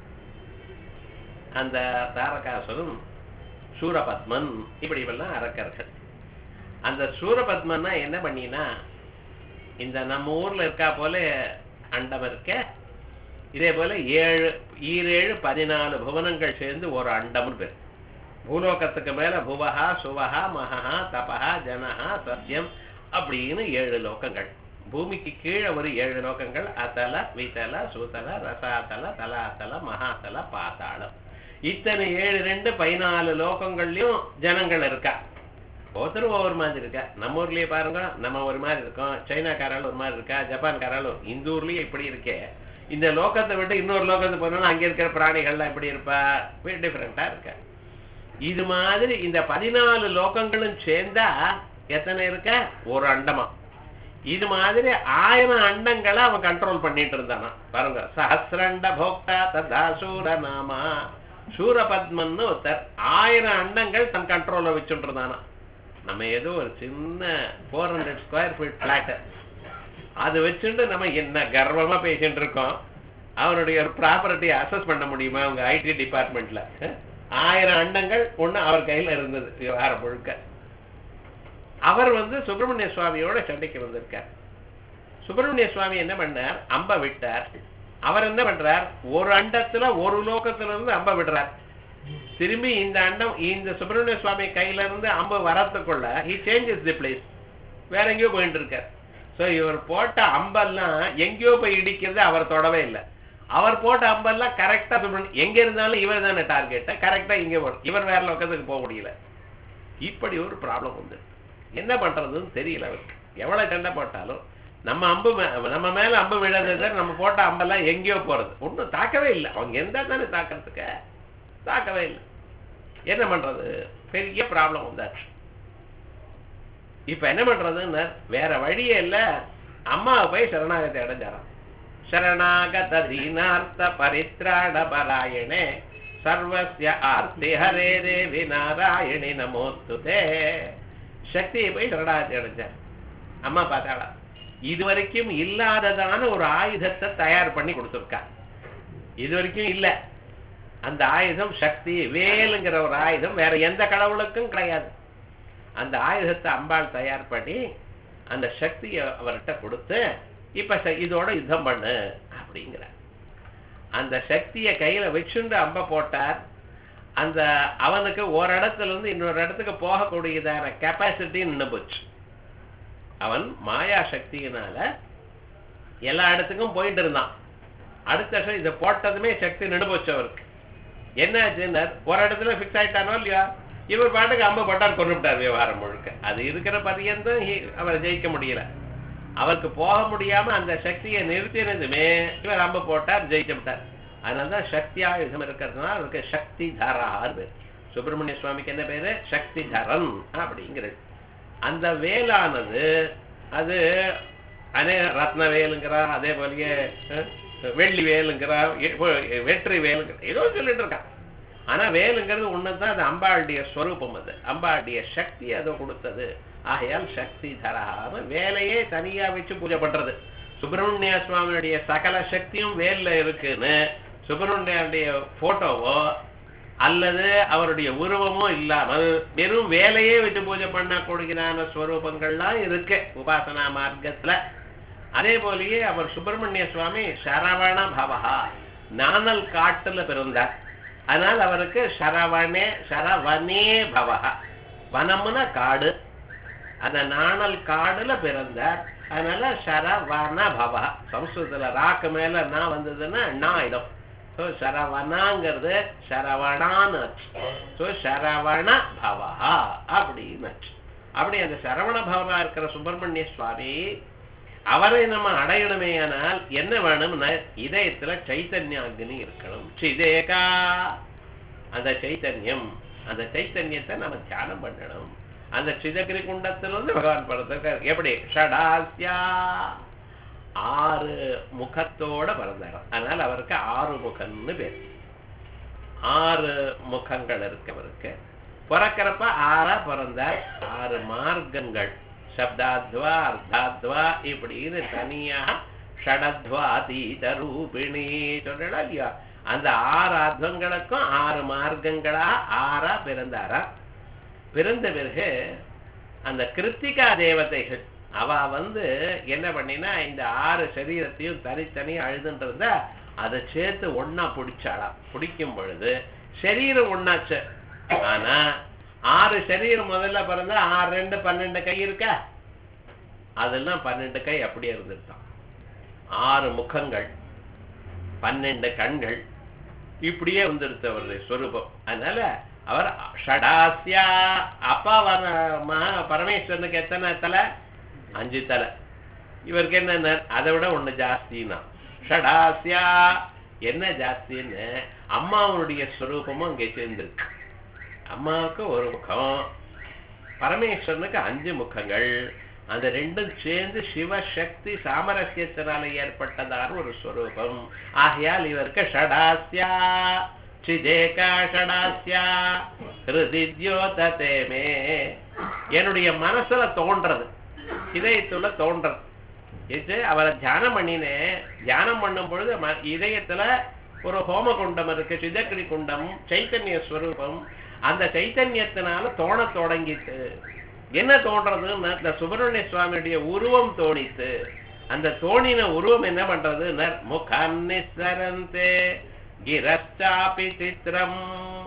Speaker 1: அந்த தாரகாசுரன் சூரபத்மன் இப்படி எல்லாம் அரக்கர்கள் அந்த சூரபத்மன்னா என்ன பண்ணினா இந்த நம்ம ஊர்ல இருக்கா போல அண்டம் இருக்க இதே போல ஏழு ஈரேழு பதினாலு புவனங்கள் சேர்ந்து ஒரு அண்டம்னு பேர் பூலோகத்துக்கு மேல புவஹா சுவஹா மகஹா தபஹா ஜனஹா சத்யம் அப்படின்னு ஏழு லோகங்கள் பூமிக்கு கீழே ஒரு ஏழு லோகங்கள் அத்தல விதல சுதல ரசாதல தலாத்தல மகாதல பாதாளம் இத்தனை ஏழு ரெண்டு பதினாலு லோகங்கள்லயும் ஜனங்கள் இருக்கா ஒருத்தரும் ஒவ்வொரு மாதிரி இருக்கா நம்ம ஊர்லயே பாருங்க நம்ம ஒரு மாதிரி இருக்கோம் சைனாக்காரால் ஒரு மாதிரி இருக்கா ஜப்பான்காரால் ஒரு இந்த ஊர்லயே இப்படி இருக்கே இந்த லோகத்தை விட்டு இன்னொரு லோகத்துக்கு போனோம்னா அங்க இருக்கிற பிராணிகள்லாம் எப்படி இருப்பா டிஃபரெண்டா இருக்கா இது மாதிரி இந்த பதினாலு லோகங்களும் சேர்ந்தா எத்தனை இருக்க ஒரு அண்டமா இது மாதிரி ஆயிரம் அண்டங்களை அவன் கண்ட்ரோல் பண்ணிட்டு இருந்தானா பாருங்க சஹசிரண்ட போக்தா ததா சூர நாமா சூரபத்மன்னு ஒருத்தர் ஆயிரம் அண்டங்கள் தன் கண்ட்ரோல்ல வச்சுட்டு இருந்தானா நம்ம ஏதோ ஒரு சின்ன four hundred square feet flat அது வச்சுட்டு நம்ம என்ன கர்வமா பேசிட்டு இருக்கோம் அவனுடைய ஒரு ப்ராப்பர்ட்டியை அசஸ் பண்ண முடியுமா அவங்க ஐடி டிபார்ட்மெண்ட்ல ஆயிரம் அண்டங்கள் ஒண்ணு அவர் கையில இருந்தது விவகாரம் முழுக்க அவர் வந்து சுப்பிரமணிய சுவாமியோட சண்டைக்கு வந்திருக்கார் சுப்பிரமணிய சுவாமி என்ன பண்ணார் அம்ப விட்டார் அவர் என்ன பண்றார் ஒரு அண்டத்துல ஒரு லோகத்துல இருந்து அம்ப விடுறார் திரும்பி இந்த அண்டம் இந்த சுப்பிரமணிய சுவாமி கையில இருந்து அம்பு வரத்துக்குள்ள ஹி சேஞ்சஸ் தி பிளேஸ் வேற எங்கேயோ போயிட்டு இருக்கார் சோ இவர் போட்ட அம்பெல்லாம் எங்கேயோ போய் இடிக்கிறது அவர் தொடவே இல்லை அவர் போட்ட அம்பெல்லாம் கரெக்டா சுப்பிரமணியம் எங்க இருந்தாலும் இவர் தானே டார்கெட் கரெக்டா இங்க போடும் இவர் வேற லோகத்துக்கு போக முடியல இப்படி ஒரு ப்ராப்ளம் வந்து என்ன பண்றதுன்னு தெரியல அவருக்கு எவ்வளவு சண்டை போட்டாலும் நம்ம அம்பு மே- நம்ம மேல அம்பு விழாதது நம்ம போட்ட அம்பெல்லாம் எங்கேயோ போறது ஒண்ணும் தாக்கவே இல்லை அவங்க எந்த தானே தாக்கிறதுக்கு தாக்கவே இல்லை என்ன பண்றது பெரிய ப்ராப்ளம் வந்தாச்சு இப்ப என்ன பண்றதுன்னு வேற வழியே இல்ல அம்மாவை போய் சரணாகத்தை அடைஞ்சாராம் சரணாகத தீனார்த்த பரித்ராண பராயணே சர்வஸ்ய ஆர்த்தி ஹரே தேவி நாராயணி நமோஸ்துதே சக்தியை போய் சரணாகத்தை அடைஞ்சார் அம்மா பார்த்தாளா இதுவரைக்கும் இல்லாததான ஒரு ஆயுதத்தை தயார் பண்ணி கொடுத்துருக்கா இது வரைக்கும் இல்ல அந்த ஆயுதம் சக்தி வேலுங்கிற ஒரு ஆயுதம் வேற எந்த கடவுளுக்கும் கிடையாது அந்த ஆயுதத்தை அம்பாள் தயார் பண்ணி அந்த சக்தியை அவர்கிட்ட கொடுத்து இப்ப ச- இதோட யுத்தம் பண்ணு அப்படிங்கிறார் அந்த சக்தியை கையில வச்சுண்டு அம்ப போட்டார் அந்த அவனுக்கு ஒரு இடத்துல இருந்து இன்னொரு இடத்துக்கு போகக்கூடியதான கெப்பாசிட்டி நின்று போச்சு அவன் மாயா சக்தியினால எல்லா இடத்துக்கும் போயிட்டு இருந்தான் அடுத்த வருஷம் இதை போட்டதுமே சக்தி நின்று போச்சு அவருக்கு என்னாச்சுன்னா ஒரு இடத்துல ஃபிக்ஸ் ஆயிட்டானோ இல்லையா இவர் பாட்டுக்கு அம்பு போட்டார் கொண்டுட்டார் விவகாரம் முழுக்க அது இருக்கிற பரியந்தம் he- அவரை ஜெயிக்க முடியல அவருக்கு போக முடியாம அந்த சக்தியை நிறுத்தினதுமே இவர் அம்பு போட்டார் ஜெயிச்சு விட்டார் அதனாலதான் சக்தி ஆயுதம் இருக்கிறதுனால அவருக்கு சக்தி தரார் பேர் சுப்பிரமணிய சுவாமிக்கு என்ன பேரு சக்தி தரன் அப்படிங்கிறது அந்த வேலானது அது அனே ரத்ன வேலுங்கிறா அதே போலயே அஹ், வெள்ளி வேலுங்கிறா எ- இப்போ வெற்றி வேலுங்கிற ஏதோ சொல்லிட்டு இருக்கான் ஆனா வேலுங்கிறது ஒண்ணுதான் அது அம்பாளுடைய ஸ்வரூபம் அது அம்பாளுடைய சக்தி அதை கொடுத்தது ஆகையால் சக்தி தரஹான்னு வேலையே தனியா வச்சு பூஜை பண்றது சுப்பிரமணிய சுவாமியுடைய சகல சக்தியும் வேல்ல இருக்குன்னு சுப்பிரமணியனுடைய போட்டோவோ அல்லது அவருடைய உருவமோ இல்லாமல் வெறும் வேலையே வச்சு பூஜை பண்ணக்கூடியதான ஸ்வரூபங்கள்லாம் இருக்கு உபாசனா மார்க்கத்துல அதே போலயே அவர் சுப்பிரமணிய சுவாமி சரவண பவஹா நாணல் காட்டுல பிறந்தார் அதனால் அவருக்கு சரவணே சரவணே பவஹா வனம்னா காடு அந்த நாணல் காடுல பிறந்தார் அதனால சரவண பவஹா சம்ஸ்கிருதத்துல ராக்கு மேல நான் வந்ததுன்னா நான் ஆயிடும் ஸோ சரவணாங்கிறது சரவணான்னு ஸோ சரவண பவஹா அப்படின்னு அப்படி அந்த சரவண பவனா இருக்கிற சுப்பிரமணிய சுவாமி அவரை நம்ம அடையணுமேயானால் என்ன வேணும்னா இதயத்துல சைத்தன்யாகினி இருக்கணும் சிதேகா அந்த சைத்தன்யம் அந்த சைத்தன்யத்தை நம்ம தியானம் பண்ணணும் அந்த சிதகிரி குண்டத்திலிருந்து பகவான் படத்திருக்கார் எப்படி ஷடாஸ்யா ஆறு முகத்தோட பிறந்தார் அதனால அவருக்கு ஆறு முகம்னு பேர் ஆறு முகங்கள் இருக்கு அவருக்கு பிறக்கிறப்ப ஆறா பிறந்தார் ஆறு மார்க்கங்கள் சப்தாத்வா அர்த்தாத்வா இப்படின்னு தனியா ஷடத்வா அதீத ரூபிணி சொல்றா இல்லையா அந்த ஆறு அர்த்தங்களுக்கும் ஆறு மார்க்கங்களா ஆறா பிறந்தாரா பிறந்த பிறகு அந்த கிருத்திகா தேவதைகள் அவ வந்து என்ன பண்ணினா இந்த ஆறு சரீரத்தையும் தனித்தனி அழுதுன்னு இருந்தா அதை சேர்த்து ஒன்னா பிடிச்சாளாம் பிடிக்கும் பொழுது சரீரம் ஒன்னாச்சு ஆனா ஆறு சரீரம் முதல்ல பிறந்தா ஆறு ரெண்டு பன்னெண்டு கை இருக்கா அதெல்லாம் பன்னெண்டு கை அப்படியே இருந்துட்டான் ஆறு முகங்கள் பன்னெண்டு கண்கள் இப்படியே வந்துடுத்து அவருடைய ஸ்வரூபம் அதனால அவர் ஷடாஸ்யா அப்பா வர மகா பரமேஸ்வரனுக்கு எத்தனை தலை அஞ்சு தலை இவருக்கு என்ன அதை விட ஒண்ணு ஜாஸ்தின்னா ஷடாஸ்யா என்ன ஜாஸ்தின்னு அம்மாவுடைய ஸ்வரூபமும் அங்கே சேர்ந்திருக்கு அம்மாவுக்கு ஒரு முகம் பரமேஸ்வரனுக்கு அஞ்சு முகங்கள் அந்த ரெண்டும் சேர்ந்து சிவசக்தி சாமரஸ்யத்தினால ஏற்பட்டதான ஒரு ஸ்வரூபம் ஆகையால் இவருக்கு ஷடாஸ்யா சிதேகா ஷடாஸ்யா ஹிருதித்யோதேமே என்னுடைய மனசுல தோன்றது இதயத்துல தோன்றது இது அவரை தியானம் பண்ணினேன் தியானம் பண்ணும் பொழுது ம- இதயத்துல ஒரு ஹோம குண்டம் இருக்கு சிதக்கிரி குண்டம் சைத்தன்ய ஸ்வரூபம் அந்த சைத்தன்யத்தினால தோண தொடங்கிட்டு என்ன தோன்றதுன்னா இந்த சுப்பிரமணிய சுவாமியுடைய உருவம் தோணித்து அந்த தோணின உருவம் என்ன பண்றது முகான்னிஸ்வரந்தே கிரச்சாபி சித்திரம்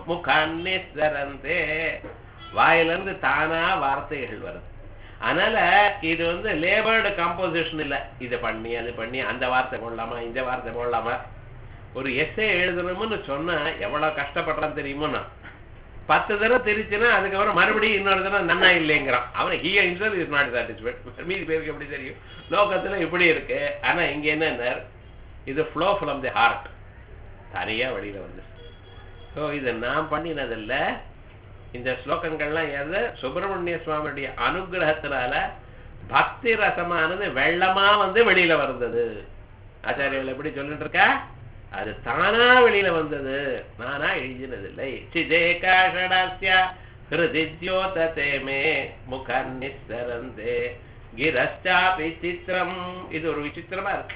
Speaker 1: முகான்னிஸ்வரந்தே வாயிலிருந்து தானா வார்த்தைகள் வருது அதனால இது வந்து லேபர்டு காம்போசிஷன் இல்ல இது பண்ணி அது பண்ணி அந்த வார்த்தை போடலாமா இந்த வார்த்தை போடலாமா ஒரு எஸ்ஏ எழுதணும்னு சொன்னா எவ்வளவு கஷ்டப்படுறான் தெரியுமோ பத்து தடவை திருச்சுன்னா அதுக்கப்புறம் மறுபடியும் இன்னொரு தடவை நன்னா இல்லைங்கிறான் அவன் ஹீ இன்சல் இஸ் நாட் சாட்டிஸ்ஃபைட் மீதி பேருக்கு எப்படி தெரியும் லோகத்துல இப்படி இருக்கு ஆனா இங்க என்ன இது ஃப்ளோ ஃப்ரம் தி ஹார்ட் தனியா வெளியில வந்து ஸோ இது நான் பண்ணினதில்ல இந்த ஸ்லோகங்கள்லாம் எது சுப்பிரமணிய சுவாமியுடைய அனுகிரகத்தினால பக்தி ரசமானது வெள்ளமா வந்து வெளியில வந்தது ஆச்சாரியர்கள் எப்படி சொல்லிட்டு இருக்கா அது தானா வெளியில வந்தது நானா எழுதினதில்லை சிதேகா ஷடாஸ்ய ஹிருதித்யோதே மே முகநிஸ்தரந்தே கிரஸ்டாபி சித்திரம் இது ஒரு விசித்திரமா இருக்கு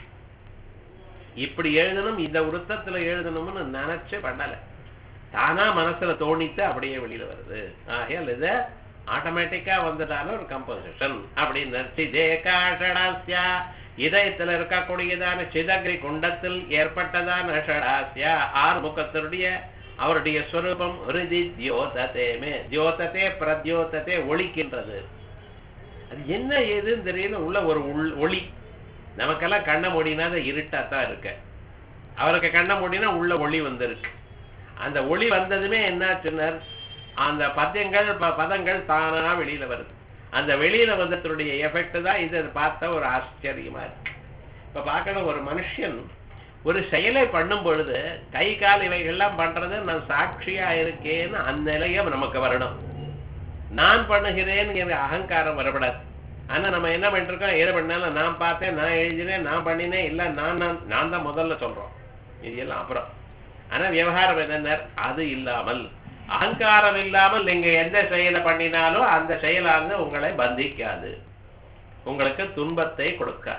Speaker 1: இப்படி எழுதணும் இந்த விருத்தத்துல எழுதணும்னு நினைச்சு பண்ணல தானா மனசுல தோணித்து அப்படியே வெளியில வருது ஆகையால் இது ஆட்டோமேட்டிக்கா வந்துட்டான ஒரு கம்போசிஷன் அப்படின்னு சிதேகா ஷடாஸ்யா இதயத்துல இருக்கக்கூடியதான சிதகிரி குண்டத்தில் ஏற்பட்டதான ஷடாஸ்யா ஆறு முகத்தினுடைய அவருடைய ஸ்வரூபம் ஹிருதி தியோததேமே தியோததே பிரத்யோததே ஒளிக்கின்றது அது என்ன ஏதுன்னு தெரியல உள்ள ஒரு உள்- ஒளி நமக்கெல்லாம் கண்ண மூடினா அது இருட்டா தான் இருக்கு அவருக்கு கண்ண மூடினா உள்ள ஒளி வந்திருக்கு அந்த ஒளி வந்ததுமே என்னாச்சுன்னார் அந்த பத்தியங்கள் ப- பதங்கள் தானா வெளியில வருது அந்த வெளியில வந்ததனுடைய எஃபெக்ட் தான் இது பார்த்த ஒரு ஆச்சரியமா இருக்கு இப்ப பார்க்கணும் ஒரு மனுஷன் ஒரு செயலை பண்ணும் பொழுது கை கால் இவைகள்லாம் பண்றது நான் சாட்சியா இருக்கேன்னு அந்த நிலையம் நமக்கு வரணும் நான் பண்ணுகிறேன்னு எனக்கு அகங்காரம் வரப்படாது ஆனா நம்ம என்ன பண்ணிருக்கோம் எது பண்ணாலும் நான் பார்த்தேன் நான் எழுதினேன் நான் பண்ணினேன் இல்ல நான் நான் நான் தான் முதல்ல சொல்றோம் இது எல்லாம் அப்புறம் ஆனா விவகாரம் என்னன்னா அது இல்லாமல் அகங்காரம் இல்லாமல் நீங்க எந்த செயலை பண்ணினாலும் அந்த செயலானது உங்களை பந்திக்காது உங்களுக்கு துன்பத்தை கொடுக்காது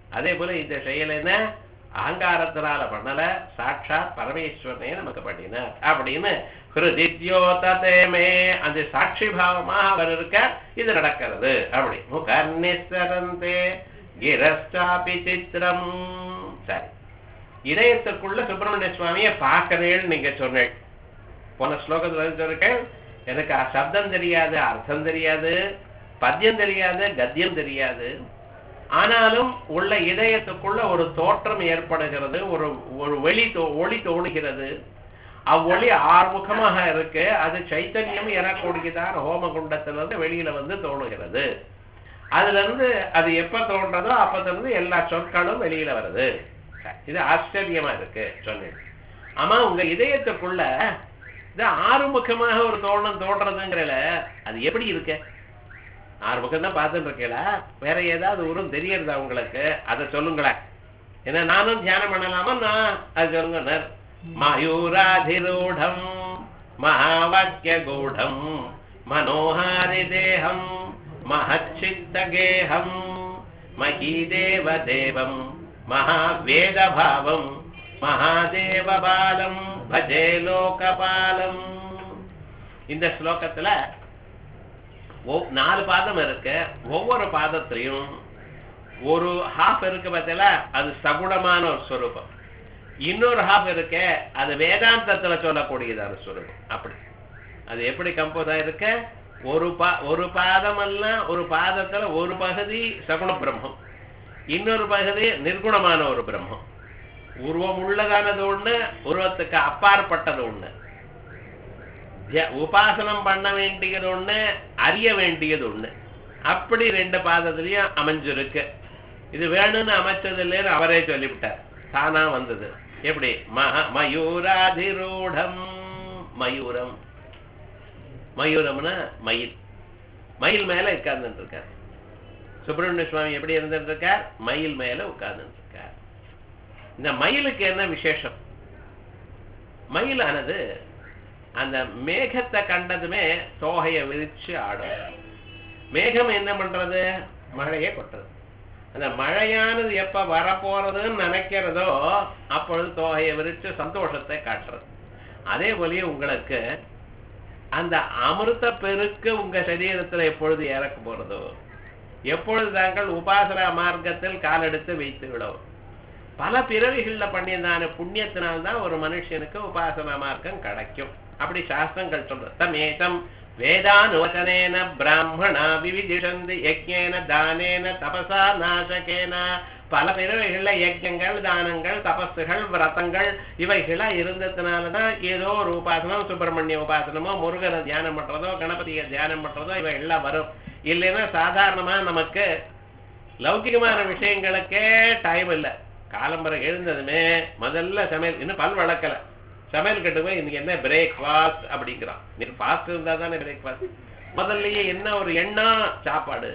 Speaker 1: அதே போல இந்த செயல் என்ன அகங்காரத்தினால பண்ணல சாட்சாத் பரமேஸ்வரனே நமக்கு பண்ணினார் அப்படின்னு ஹிருதித்யோதேமே அந்த சாட்சி பாவமா அவர் இருக்க இது நடக்கிறது அப்படி முகர்நிசரந்தே கிரஸ்டாபி சித்திரம் சரி இதயத்துக்குள்ள சுப்பிரமணிய சுவாமியை பார்க்கறேன்னு நீங்க சொன்னேன் போன ஸ்லோகத்துல வந்து சொல்லிருக்கேன் எனக்கு அ- சப்தம் தெரியாது அர்த்தம் தெரியாது பத்தியம் தெரியாது கத்தியம் தெரியாது ஆனாலும் உள்ள இதயத்துக்குள்ள ஒரு தோற்றம் ஏற்படுகிறது ஒரு ஒரு வெளி தோ- ஒளி தோணுகிறது அவ்வொளி ஆறுமுகமாக இருக்கு அது சைத்தன்யம் எனக்கூடியதான் ஹோமகுண்டத்திலிருந்து வெளியில வந்து தோணுகிறது அதுல இருந்து அது எப்ப தோன்றதோ அப்பத்துல இருந்து எல்லா சொற்களும் வெளியில வருது இது ஆச்சரியமா இருக்கு சொன்னேன் ஆமா உங்க இதயத்துக்குள்ள இது ஆறுமுகமாக ஒரு தோணம் தோன்றதுங்கிறல அது எப்படி இருக்கு ஆறுமுகம் தான் பார்த்துட்டு இருக்கல வேற ஏதாவது உருவம் தெரியறதா உங்களுக்கு அதை சொல்லுங்களேன் ஏன்னா நானும் தியானம் பண்ணலாமா நான் அது சொல்லுங்க மயூராதிரூடம் மகாவாக்கிய கூடம் மனோஹாரி தேகம் மகச்சித்தகேகம் மகீதேவ தேவம் மகாவேதபாவம் மகாதேவபாலம் பஜே லோகபாலம் இந்த ஸ்லோகத்துல ஒவ்- நாலு பாதம் இருக்கு ஒவ்வொரு பாதத்திலையும் ஒரு ஹாஃப் இருக்கு பார்த்தல அது சகுணமான ஒரு ஸ்வரூபம் இன்னொரு ஹாஃப் இருக்கு அது வேதாந்தத்துல சொல்லக்கூடியதான ஸ்வரூபம் அப்படி அது எப்படி கம்போஸ் ஆயிருக்க ஒரு பா ஒரு பாதம் எல்லாம் ஒரு பாதத்துல ஒரு பகுதி சகுண பிரம்மம் இன்னொரு பகுதி நிர்குணமான ஒரு பிரம்மம் உருவம் உள்ளதானது ஒண்ணு உருவத்துக்கு அப்பாற்பட்டது ஒண்ணு திய- உபாசனம் பண்ண வேண்டியது ஒண்ணு அறிய வேண்டியது ஒண்ணு அப்படி ரெண்டு பாதத்திலையும் அமைஞ்சிருக்கு இது வேணும்னு அமைச்சது இல்லைன்னு அவரே சொல்லிவிட்டார் தானா வந்தது எப்படி மக மயூராதிரூடம் மயூரம் மயூரம்னா மயில் மயில் மேல உட்கார்ந்துட்டு இருக்கார் சுப்பிரமணிய சுவாமி எப்படி இருந்துட்டு இருக்கார் மயில் மேல உட்கார்ந்துட்டு இருக்கார் இந்த மயிலுக்கு என்ன விசேஷம் மயிலானது அந்த மேகத்தை கண்டதுமே தோகையை விரிச்சு ஆடும் மேகம் என்ன பண்றது மழையை கொட்டுறது அந்த மழையானது எப்ப வரப்போறதுன்னு நினைக்கிறதோ அப்பொழுது தோகையை விரிச்சு சந்தோஷத்தை காட்டுறது அதே போலயே உங்களுக்கு அந்த அமிர்த பெருக்கு உங்க சரீரத்துல எப்பொழுது இறக்க போறதோ எப்பொழுது தாங்கள் உபாசனா மார்க்கத்தில் காலெடுத்து வைத்து விடவும் பல பிறவிகள்ல பண்ணியதான புண்ணியத்தினால்தான் ஒரு மனுஷனுக்கு உபாசனா மார்க்கம் கிடைக்கும் அப்படி சாஸ்திரங்கள் சொல்றது தமேதம் வேதானுவச்சனேன பிராமணா விவிதிஷந்தி யஜ்ஞேன தானேன தபசா நாசகேன பல பிறவைகள்ல யஜ்ஞங்கள் தானங்கள் தபஸுகள் விரதங்கள் இவைகளா இருந்ததுனாலதான் ஏதோ ஒரு உபாசனம் சுப்பிரமணிய உபாசனமோ முருகனை தியானம் பண்றதோ கணபதியை தியானம் பண்றதோ இவை எல்லாம் வரும் இல்லைன்னா சாதாரணமா நமக்கு லௌகிகமான விஷயங்களுக்கே டைம் இல்லை காலம்பரை எழுந்ததுமே முதல்ல சமையல் இன்னும் பல் வளர்க்கல சமையல் கட்டு போய் இன்னைக்கு என்ன பிரேக்ஃபாஸ்ட் அப்படிங்கிறான் நீங்க ஃபாஸ்ட் இருந்தா தானே பிரேக்ஃபாஸ்ட் முதல்லயே என்ன ஒரு எண்ணம் சாப்பாடு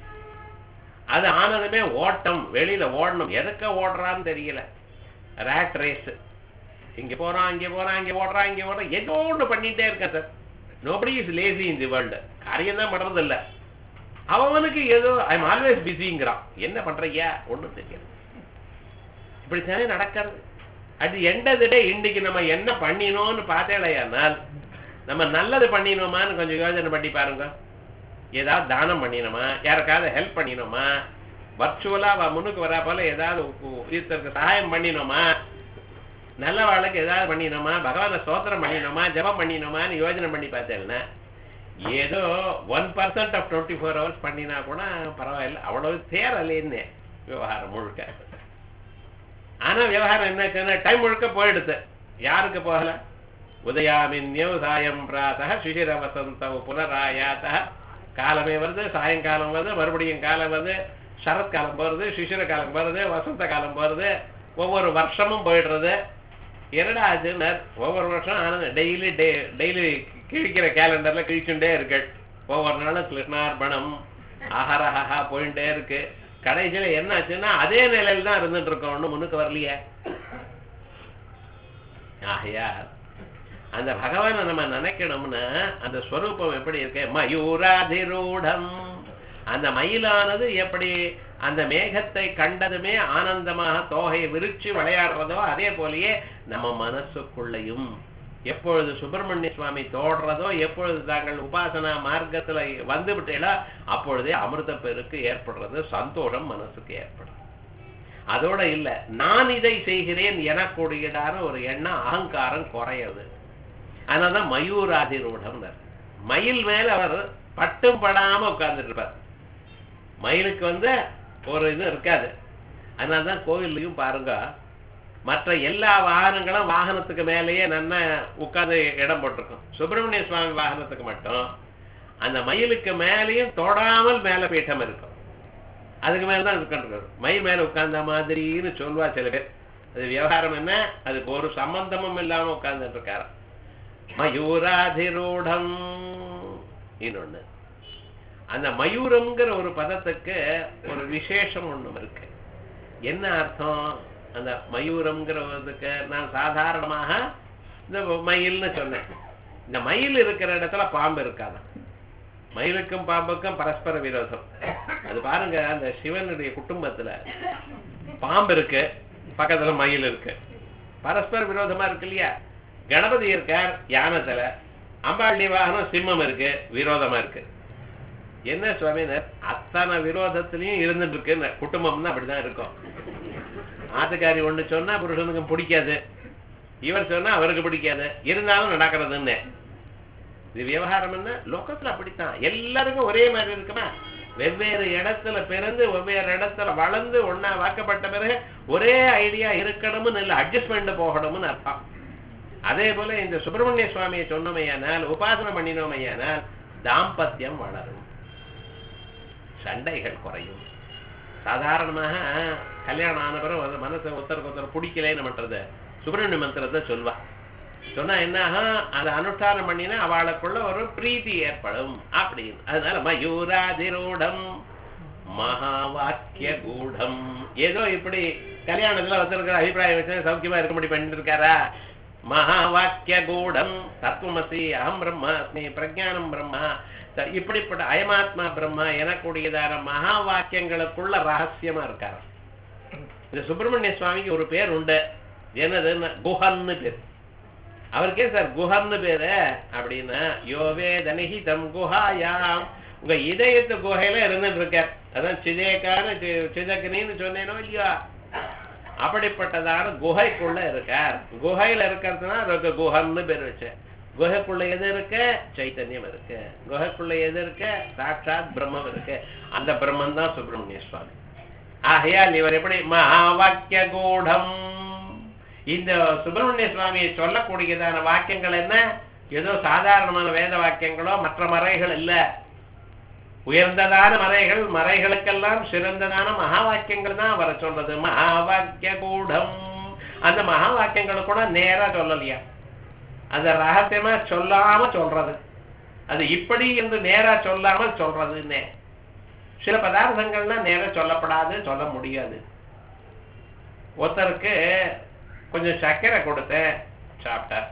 Speaker 1: அது ஆனதுமே ஓட்டம் வெளியில ஓடணும் எதுக்க ஓடுறான்னு தெரியல ரேட் ரேஸ் இங்க போறான் இங்க போறான் இங்க ஓடுறான் இங்க ஓடுறான் ஏதோ ஒண்ணு பண்ணிட்டே இருக்கேன் sir nobody is lazy in the world காரியம் தான் பண்றது இல்ல அவனுக்கு ஏதோ ஐ எம் ஆல்வேஸ் பிஸிங்கிறான் என்ன பண்றீங்க ஒண்ணும் தெரியல இப்படித்தானே நடக்கிறது அது எண்டதுடே இன்னைக்கு நம்ம என்ன பண்ணினோம்னு பார்த்தேடையானால் நம்ம நல்லது பண்ணினோமான்னு கொஞ்சம் யோசனை பண்ணி பாருங்க ஏதாவது தானம் பண்ணினோமா யாருக்காவது ஹெல்ப் பண்ணினோமா வர்ச்சுவலா அவ முன்னுக்கு வரா போல ஏதாவது ஒருத்தருக்கு சகாயம் பண்ணினோமா நல்ல வாழ்க்கை ஏதாவது பண்ணினோமா பகவானை ஸ்தோத்திரம் பண்ணினோமா ஜெபம் பண்ணினோமான்னு யோசனை பண்ணி பார்த்தேன்னா ஏதோ one percent of twenty four hours பண்ணினா கூட பரவாயில்ல அவ்வளவு தேரலேன்னு விவகாரம் முழுக்க ஆனா விவகாரம் என்ன டைம் முழுக்க போயிடுது யாருக்கு போகல உதயாமின்யோ சாயம் பிராத்தः சிசிர வசந்தவ புனராயாத்தः காலமே வருது சாயங்காலம் வருது மறுபடியும் காலம் வருது சரத்காலம் போறது சிசிர காலம் வருது வசந்த காலம் போறது ஒவ்வொரு வருஷமும் போயிடுறது என்னடா ஆச்சுன்னு ஒவ்வொரு வருஷம் ஆனது டெய்லி டே டெய்லி கிழிக்கிற கேலண்டர்ல கிழிச்சுட்டே இருக்கு ஒவ்வொரு நாளும் கிருஷ்ணார்பணம் ஆஹரஹா போயிட்டே இருக்கு கடைசியில என்ன ஆச்சுன்னா அதே நிலையில தான் இருந்துட்டு இருக்கோம் ஒண்ணும் முன்னுக்கு வரலையே ஆகையா அந்த பகவானை நம்ம நினைக்கணும்னா அந்த ஸ்வரூபம் எப்படி இருக்கு மயூராதிரூடம் அந்த மயிலானது எப்படி அந்த மேகத்தை கண்டதுமே ஆனந்தமாக தோகையை விரிச்சு விளையாடுறதோ அதே போலயே நம்ம மனசுக்குள்ளேயும் எப்பொழுது சுப்பிரமணிய சுவாமி தோடுறதோ எப்பொழுது தாங்கள் உபாசனா மார்க்கத்துல வந்து விட்டீங்களோ அப்பொழுதே அமிர்த பெருக்கு ஏற்படுறது சந்தோஷம் மனசுக்கு ஏற்படும் அதோட இல்ல நான் இதை செய்கிறேன் எனக்கூடியதான ஒரு எண்ணம் அகங்காரம் குறையுது அதனாலதான் மயூராதிரூடம் மயில் மேல அவர் பட்டும் படாம உட்கார்ந்துட்டு இருப்பார் மயிலுக்கு வந்து ஒரு இது இருக்காது அதனாலதான் கோவில்லையும் பாருங்க மற்ற எல்லா வாகனங்களும் வாகனத்துக்கு மேலேயே நல்லா உட்கார்ந்து இடம் போட்டிருக்கும் சுப்பிரமணிய சுவாமி வாகனத்துக்கு மட்டும் அந்த மயிலுக்கு மேலேயும் தொடாமல் மேல பீட்டம் இருக்கும் அதுக்கு மேல தான் உட்காந்துருக்காரு மயில் மேல உட்கார்ந்த மாதிரின்னு சொல்வா சில பேர் அது விவகாரம் என்ன அதுக்கு ஒரு சம்பந்தமும் இல்லாம உட்கார்ந்துட்டு இருக்காரு மயூராதிரூடம் இன்னொன்னு அந்த மயூரம்ங்கிற ஒரு பதத்துக்கு ஒரு விசேஷம் ஒண்ணும் இருக்கு என்ன அர்த்தம் அந்த மயூரம்ங்கிறதுக்கு நான் சாதாரணமாக இந்த மயில்னு சொன்னேன் இந்த மயில் இருக்கிற இடத்துல பாம்பு இருக்காது மயிலுக்கும் பாம்புக்கும் பரஸ்பர விரோதம் அது பாருங்க அந்த சிவனுடைய குடும்பத்துல பாம்பு இருக்கு பக்கத்துல மயில் இருக்கு பரஸ்பர விரோதமா இருக்கு இல்லையா கணபதி இருக்கார் யானத்துல அம்பாளுடைய வாகனம் சிம்மம் இருக்கு விரோதமா இருக்கு என்ன சுவாமினர் அத்தனை விரோதத்திலையும் இருந்துட்டு இருக்கு குடும்பம்னா அப்படிதான் இருக்கும் ஆத்துக்காரி ஒண்ணு சொன்னா புருஷனுக்கு பிடிக்காது இவர் சொன்னா அவருக்கு பிடிக்காது இருந்தாலும் நடக்கிறதுன்னு இது விவகாரம் என்ன லோகத்துல அப்படித்தான் எல்லாருக்கும் ஒரே மாதிரி இருக்குமா வெவ்வேறு இடத்துல பிறந்து வெவ்வேறு இடத்துல வளர்ந்து ஒன்னா வாக்கப்பட்ட பிறகு ஒரே ஐடியா இருக்கணும்னு இல்லை அட்ஜஸ்ட்மெண்ட் போகணும்னு அர்த்தம் அதே போல இந்த சுப்பிரமணிய சுவாமியை சொன்னோமையானால் உபாசனை பண்ணினோமையானால் தாம்பத்தியம் வளரும் சண்டைகள் குறையும் சாதாரணமாக கல்யாணம் ஆன பிறகு அந்த மனசை ஒருத்தருக்கு ஒருத்தர் பிடிக்கலன்னு பண்றது சுப்பிரமணிய மந்திரத்தை சொல்வா சொன்னா என்ன ஆகும் அதை அனுஷ்டானம் பண்ணினா அவளுக்குள்ள ஒரு பிரீத்தி ஏற்படும் அப்படின்னு அதனால மயூராதிரூடம் மகா வாக்கிய கூடம் ஏதோ இப்படி கல்யாணத்துல ஒருத்தருக்கு அபிப்பிராயம் வச்சு சௌக்கியமா இருக்கும்படி பண்ணிட்டு இருக்காரா மகா வாக்கிய கூடம் தத்துவமசி அகம் பிரம்மாஸ்மி பிரஜானம் பிரம்மா த- இப்படிப்பட்ட அயமாத்மா பிரம்மா எனக்கூடியதான மகா வாக்கியங்களுக்குள்ள ரகசியமா இருக்காரு இந்த சுப்பிரமணிய சுவாமிக்கு ஒரு பேர் உண்டு என்னதுன்னு குஹன்னு பேர் அவருக்கே சார் குஹன்னு பேரு அப்படின்னா யோவே தனிஹிதம் குஹாயாம் உங்க இதயத்து குகையில இருந்துட்டு இருக்கார் அதான் சிதேக்கான சிதக்னின்னு சொன்னேனோ இல்லையா அப்படிப்பட்டதான குகைக்குள்ள இருக்கார் குகையில இருக்கிறதுனா அதுக்கு குஹன்னு பேர் வச்சேன் குகைக்குள்ள எது இருக்கு சைத்தன்யம் இருக்கு குகைக்குள்ள எது இருக்கு சாட்சாத் பிரம்மம் இருக்கு அந்த பிரம்மன் தான் சுப்பிரமணிய சுவாமி ஆகையால் இவர் எப்படி மகா வாக்கிய கூடம் இந்த சுப்பிரமணிய சுவாமியை சொல்லக்கூடியதான வாக்கியங்கள் என்ன ஏதோ சாதாரணமான வேத வாக்கியங்களோ மற்ற மறைகள் இல்ல உயர்ந்ததான மறைகள் மறைகளுக்கெல்லாம் சிறந்ததான மகா வாக்கியங்கள் தான் வர சொல்றது மகா வாக்கிய கூடம் அந்த மகா வாக்கியங்களை கூட நேரா சொல்லலையா அந்த ரகசியமா சொல்லாம சொல்றது அது இப்படி என்று நேரா சொல்லாமல் சொல்றதுன்னே சில பதார்த்தங்கள்லாம் நேரா சொல்லப்படாது சொல்ல முடியாது ஒருத்தருக்கு கொஞ்சம் சர்க்கரை கொடுத்தேன் சாப்பிட்டார்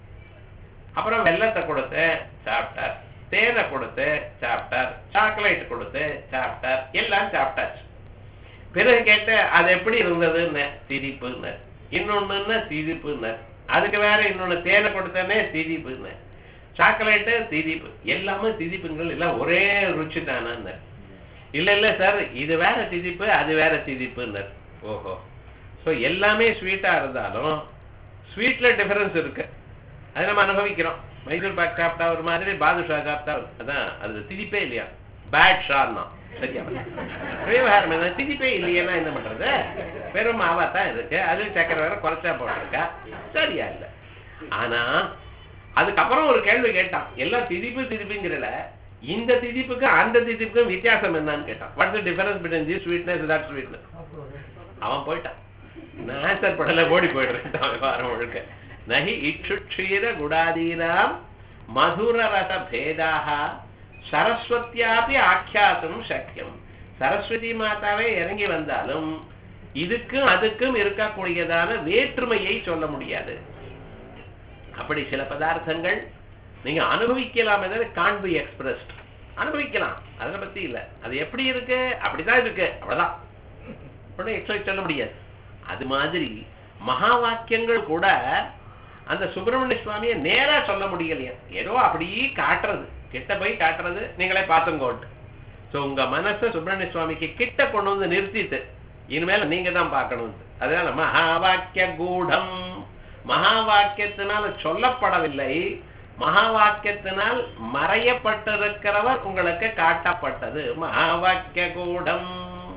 Speaker 1: அப்புறம் வெல்லத்தை கொடுத்து சாப்பிட்டார் தேனை கொடுத்து சாப்பிட்டார் சாக்லேட் கொடுத்து சாப்பிட்டார் எல்லாம் சாப்பிட்டாச்சு பிறகு கேட்ட அது எப்படி இருந்ததுன்னு திதிப்புன்னு இன்னொன்னு திதிப்புன்னு அதுக்கு வேற இன்னொன்னு தேனை கொடுத்தனே திதிப்புன்னு சாக்லேட்டு திதிப்பு எல்லாமே திதிப்புங்கள் எல்லாம் ஒரே ருச்சி தானே இல்ல இல்ல சார் இது வேற திதிப்பு அது வேற திதிப்புன்னு ஓஹோ ஸோ எல்லாமே ஸ்வீட்டா இருந்தாலும் ஸ்வீட்ல டிஃபரன்ஸ் இருக்கு அதை நம்ம அனுபவிக்கிறோம் மைசூர் பாக் சாப்பிட்டா ஒரு மாதிரி பாதுஷா சாப்பிட்டா ஒரு- அதான் அது திதிப்பே இல்லையா பேட் ஷான்னா சரியா விவகாரம் என்ன திதிப்பே இல்லையேன்னா என்ன பண்றது வெறும் மாவா தான் இருக்கு அது சக்கரை வேற குறைச்சா போட்டிருக்கா சரியா இல்லை ஆனா அதுக்கப்புறம் ஒரு கேள்வி கேட்டான் எல்லாம் திதிப்பு திதிப்புங்கிறல இந்த திதிப்புக்கும் அந்த திதிப்புக்கும் வித்தியாசம் என்னன்னு கேட்டான் what's difference between the sweetness that sweetness அவன் போயிட்டான் நான் ஆன்சர் படல ஓடி போயிடுறேன் வாரம் ஒழுக்க நகி இச்சுட்சீர குடாதீனாம் மதுர ரச பேதாக சரஸ்வத்தியாபி ஆக்கியாத்தும் சக்கியம் சரஸ்வதி மாதாவே இறங்கி வந்தாலும் இதுக்கும் அதுக்கும் இருக்கக்கூடியதான வேற்றுமையை சொல்ல முடியாது அப்படி சில பதார்த்தங்கள் நீங்க அனுபவிக்கலாம் கான் பி எக்ஸ்பிரஸ்ட் அனுபவிக்கலாம் அதை பத்தி இல்ல அது எப்படி இருக்கு அப்படிதான் இருக்கு அவ்வளவுதான் உடனே எக்ஸ்ட்ரா சொல்ல முடியாது அது மாதிரி மகா வாக்கியங்கள் கூட அந்த சுப்பிரமணிய சுவாமியை நேரா சொல்ல முடியலையா ஏதோ அப்படியே காட்டுறது கிட்ட போய் காட்டுறது நீங்களே பார்த்துங்கோட்டு ஸோ உங்க மனசை சுப்பிரமணிய சுவாமிக்கு கிட்ட கொண்டு வந்து நிறுத்திட்டு இனிமேல் நீங்க தான் பார்க்கணும் அதனால மகா வாக்கிய கூடம் மகா வாக்கியத்தினால் சொல்லப்படவில்லை மகா வாக்கியத்தினால் மறையப்பட்டிருக்கிறவர் உங்களுக்கு காட்டப்பட்டது மகா வாக்கிய கூடம்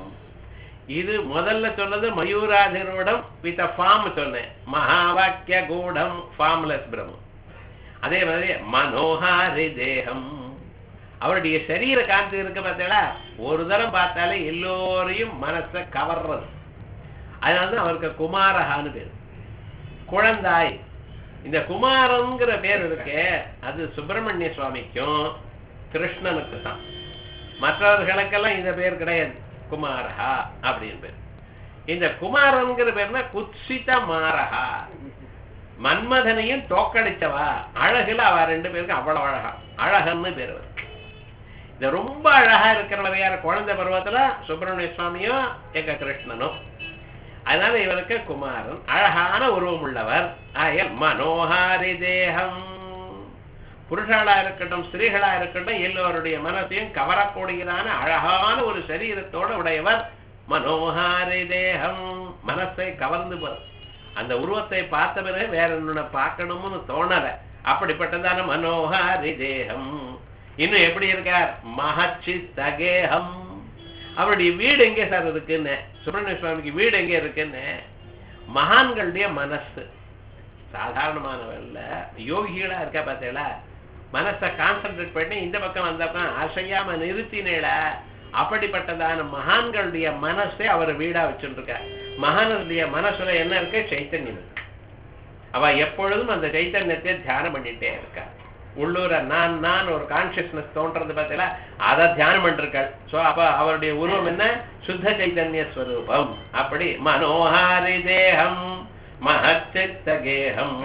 Speaker 1: இது முதல்ல சொன்னது மயூராதிரோடம் வித் ஃபார்ம் சொன்னேன் மகா வாக்கிய கூடம் ஃபார்ம்லெஸ் பிரம்மம் அதே மாதிரி மனோஹாரி தேகம் அவருடைய சரீர காந்தி இருக்கு பார்த்தீங்களா ஒரு தரம் பார்த்தாலே எல்லோரையும் மனசை கவர்றது அதனாலதான் அவருக்கு குமாரஹான்னு பேர் குழந்தாய் இந்த குமாரங்கிற பேர் இருக்கே அது சுப்பிரமணிய சுவாமிக்கும் கிருஷ்ணனுக்கு தான் மற்றவர்களுக்கெல்லாம் இந்த பேர் கிடையாது குமாரஹா அப்படின்னு பேர் இந்த குமாரன்கிற பேர்னா குத்சித மாரஹா மன்மதனையும் தோக்கடிச்சவா அழகுல அவ ரெண்டு பேருக்கு அவ்வளவு அழகா அழகன்னு பேர் அவருக்கு இந்த ரொம்ப அழகா இருக்கிறவர் யார் குழந்தை பருவத்துல சுப்பிரமணிய சுவாமியும் எங்க கிருஷ்ணனும் அதனால இவருக்கு குமாரன் அழகான உருவம் உள்ளவர் ஆயல் மனோஹாரி தேகம் புருஷாளா இருக்கட்டும் ஸ்திரீகளா இருக்கட்டும் எல்லோருடைய மனசையும் கவரக்கூடியதான அழகான ஒரு சரீரத்தோட உடையவர் மனோஹாரி தேகம் மனசை கவர்ந்து வரும் அந்த உருவத்தை பார்த்த பிறகு வேற ஒண்ணு பார்க்கணும்னு தோணல அப்படிப்பட்டதான மனோஹாரி தேகம் இன்னும் எப்படி இருக்கார் மகச்சி தகேகம் அவருடைய வீடு எங்கே சார் இருக்குன்னு சுப்பிரமணிய சுவாமிக்கு வீடு எங்கே இருக்குன்னு மகான்களுடைய மனசு சாதாரணமானவல்ல யோகிகளா இருக்கா பார்த்தீங்களா மனசை கான்சென்ட்ரேட் பண்ணி இந்த பக்கம் அந்த பக்கம் அசையாம நிறுத்தினேல அப்படிப்பட்டதான மகான்களுடைய மனசை அவர் வீடா வச்சுருக்கார் மகானுடைய மனசுல என்ன இருக்கு சைத்தன்யம் இருக்கு அவ எப்பொழுதும் அந்த சைத்தன்யத்தை தியானம் பண்ணிட்டே இருக்கா உள்ளூர நான் நான் ஒரு கான்சியஸ்னஸ் தோன்றது பார்த்தீங்களா அதை தியானம் பண்ணிருக்காள் சோ அப்ப அவருடைய உருவம் என்ன சுத்த சைத்தன்ய ஸ்வரூபம் அப்படி மனோஹாரி தேகம் மகச்சித்தகேகம்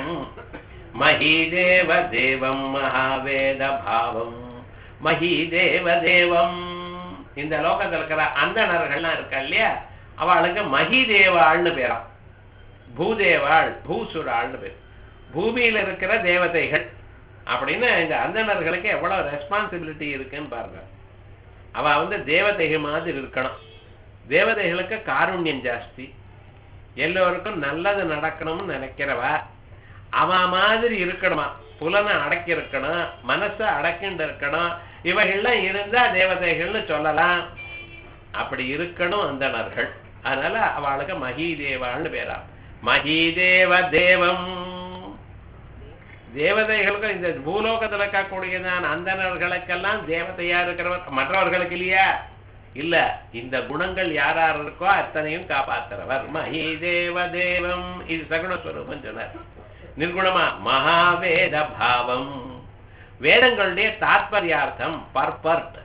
Speaker 1: மஹீதேவ தேவம் மகாவேத பாவம் மஹீதேவ தேவம் இந்த லோகத்தில் இருக்கிற அந்தணர்கள்லாம் இருக்கா இல்லையா அவளுக்கு மஹிதேவாள்னு பேராம் பூதேவாள் பூசுராள்னு பேர் பூமியில இருக்கிற தேவதைகள் அப்படின்னு இந்த அந்தணர்களுக்கு எவ்வளவு ரெஸ்பான்சிபிலிட்டி இருக்குன்னு பாருங்க அவ வந்து தேவதைகள் மாதிரி இருக்கணும் தேவதைகளுக்கு காருண்யம் ஜாஸ்தி எல்லோருக்கும் நல்லது நடக்கணும்னு நினைக்கிறவா அவ மாதிரி இருக்கணுமா புலனை அடக்கி இருக்கணும் மனசை அடக்கிண்டு இருக்கணும் இவைகள்லாம் இருந்தா தேவதைகள்னு சொல்லலாம் அப்படி இருக்கணும் அந்தணர்கள் அதனால அவளுக்கு மகிதேவாள்னு பேரா மகிதேவ தேவம் தேவதைகளுக்கும் இந்த பூலோகத்தில் இருக்கக்கூடியதான அந்தணர்களுக்கெல்லாம் தேவதையா இருக்கிறவர் மற்றவர்களுக்கு இல்லையா இல்ல இந்த குணங்கள் யார் யார் இருக்கோ அத்தனையும் காப்பாத்துறவர் மகிதேவ தேவம் இது சகுணஸ்வரூபம் சொன்னார் நிர்குணமா மகாவேத பாவம் வேதங்களுடைய தாத்பர்யார்த்தம் பர்பர்ட்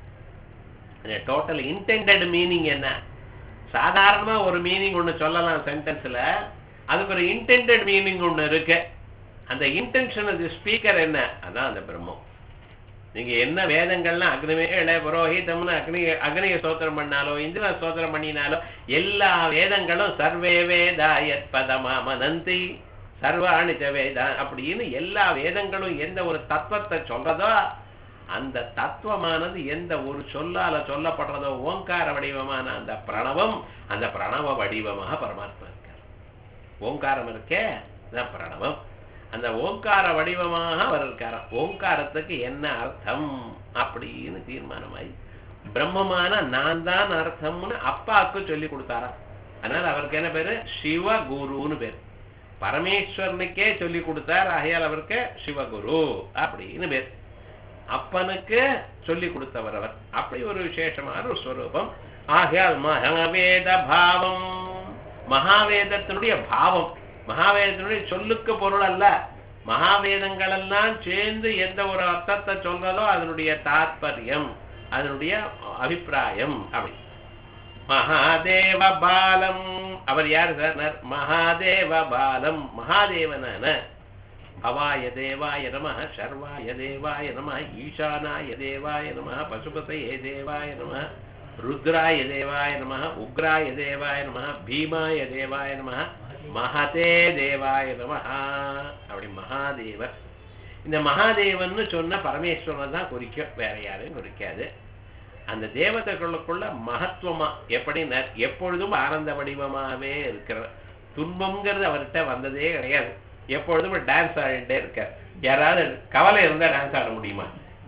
Speaker 1: டோட்டல் இன்டெண்டட் மீனிங் என்ன சாதாரணமா ஒரு மீனிங் ஒண்ணு சொல்லலாம் சென்டென்ஸ்ல அதுக்கு ஒரு இன்டெண்டட் மீனிங் ஒண்ணு இருக்கு அந்த இன்டென்ஷன் அது ஸ்பீக்கர் என்ன அதான் அந்த பிரம்மம் நீங்க என்ன வேதங்கள்லாம் அக்னிமேல புரோஹிதம்னு அக்னி அக்னிய ஸ்தோத்திரம் பண்ணாலோ இந்திர ஸ்தோத்திரம் பண்ணினாலோ எல்லா வேதங்களும் சர்வே வேதாயத் பதமா மனந்தி சர்வாணி வேதா அப்படின்னு எல்லா வேதங்களும் எந்த ஒரு தத்துவத்தை சொல்றதோ அந்த தத்துவமானது எந்த ஒரு சொல்லால சொல்லப்படுறதோ ஓங்கார வடிவமான அந்த பிரணவம் அந்த பிரணவ வடிவமாக பரமாத்மா இருக்கார் ஓங்காரம் இருக்கே அதான் பிரணவம் அந்த ஓங்கார வடிவமாக அவர் இருக்கார் ஓங்காரத்துக்கு என்ன அர்த்தம் அப்படின்னு தீர்மானமாயி பிரம்மமான நான் தான் அர்த்தம்னு அப்பாவுக்கு சொல்லி கொடுத்தாராம் அதனால அவருக்கு என்ன பேரு சிவகுருன்னு பேரு பரமேஸ்வரனுக்கே சொல்லி கொடுத்தார் ஆகையால் அவருக்கு சிவகுரு அப்படின்னு பேர் அப்பனுக்கு சொல்லி கொடுத்தவர் அவர் அப்படி ஒரு விசேஷமான ஒரு ஸ்வரூபம் ஆகையால் மகாவேத பாவம் மகாவேதத்தினுடைய பாவம் மகாவேதத்தினுடைய சொல்லுக்கு பொருள் அல்ல மகாவேதங்கள் எல்லாம் சேர்ந்து எந்த ஒரு அர்த்தத்தை சொல்றதோ அதனுடைய தாத்பரியம் அதனுடைய அபிப்பிராயம் அப்படி மகாதேவ பாலம் அவர் யார் சார் மகாதேவ பாலம் மகாதேவனான பவாய தேவாய நம சர்வாய தேவாய நம ஈசானாய தேவாய நம பசுபதயே தேவாய நம ருத்ராய தேவாய நம உக்ராய தேவாய நம பீமாய தேவாய நம மகதே தேவாய நம அப்படி மகாதேவர் இந்த மகாதேவன்னு சொன்ன பரமேஸ்வரன் தான் குறிக்கும் வேற யாரையும் குறிக்காது அந்த தேவதைகளுக்குள்ள மகத்துவமா எப்படி எப்பொழுதும் ஆனந்த வடிவமாவே இருக்கிற துன்பம்ங்கிறது அவர்கிட்ட வந்ததே கிடையாது எப்பொழுதும் டான்ஸ் ஆடிட்டே இருக்கார் யாராவது கவலை இருந்தா டான்ஸ் ஆட முடியுமா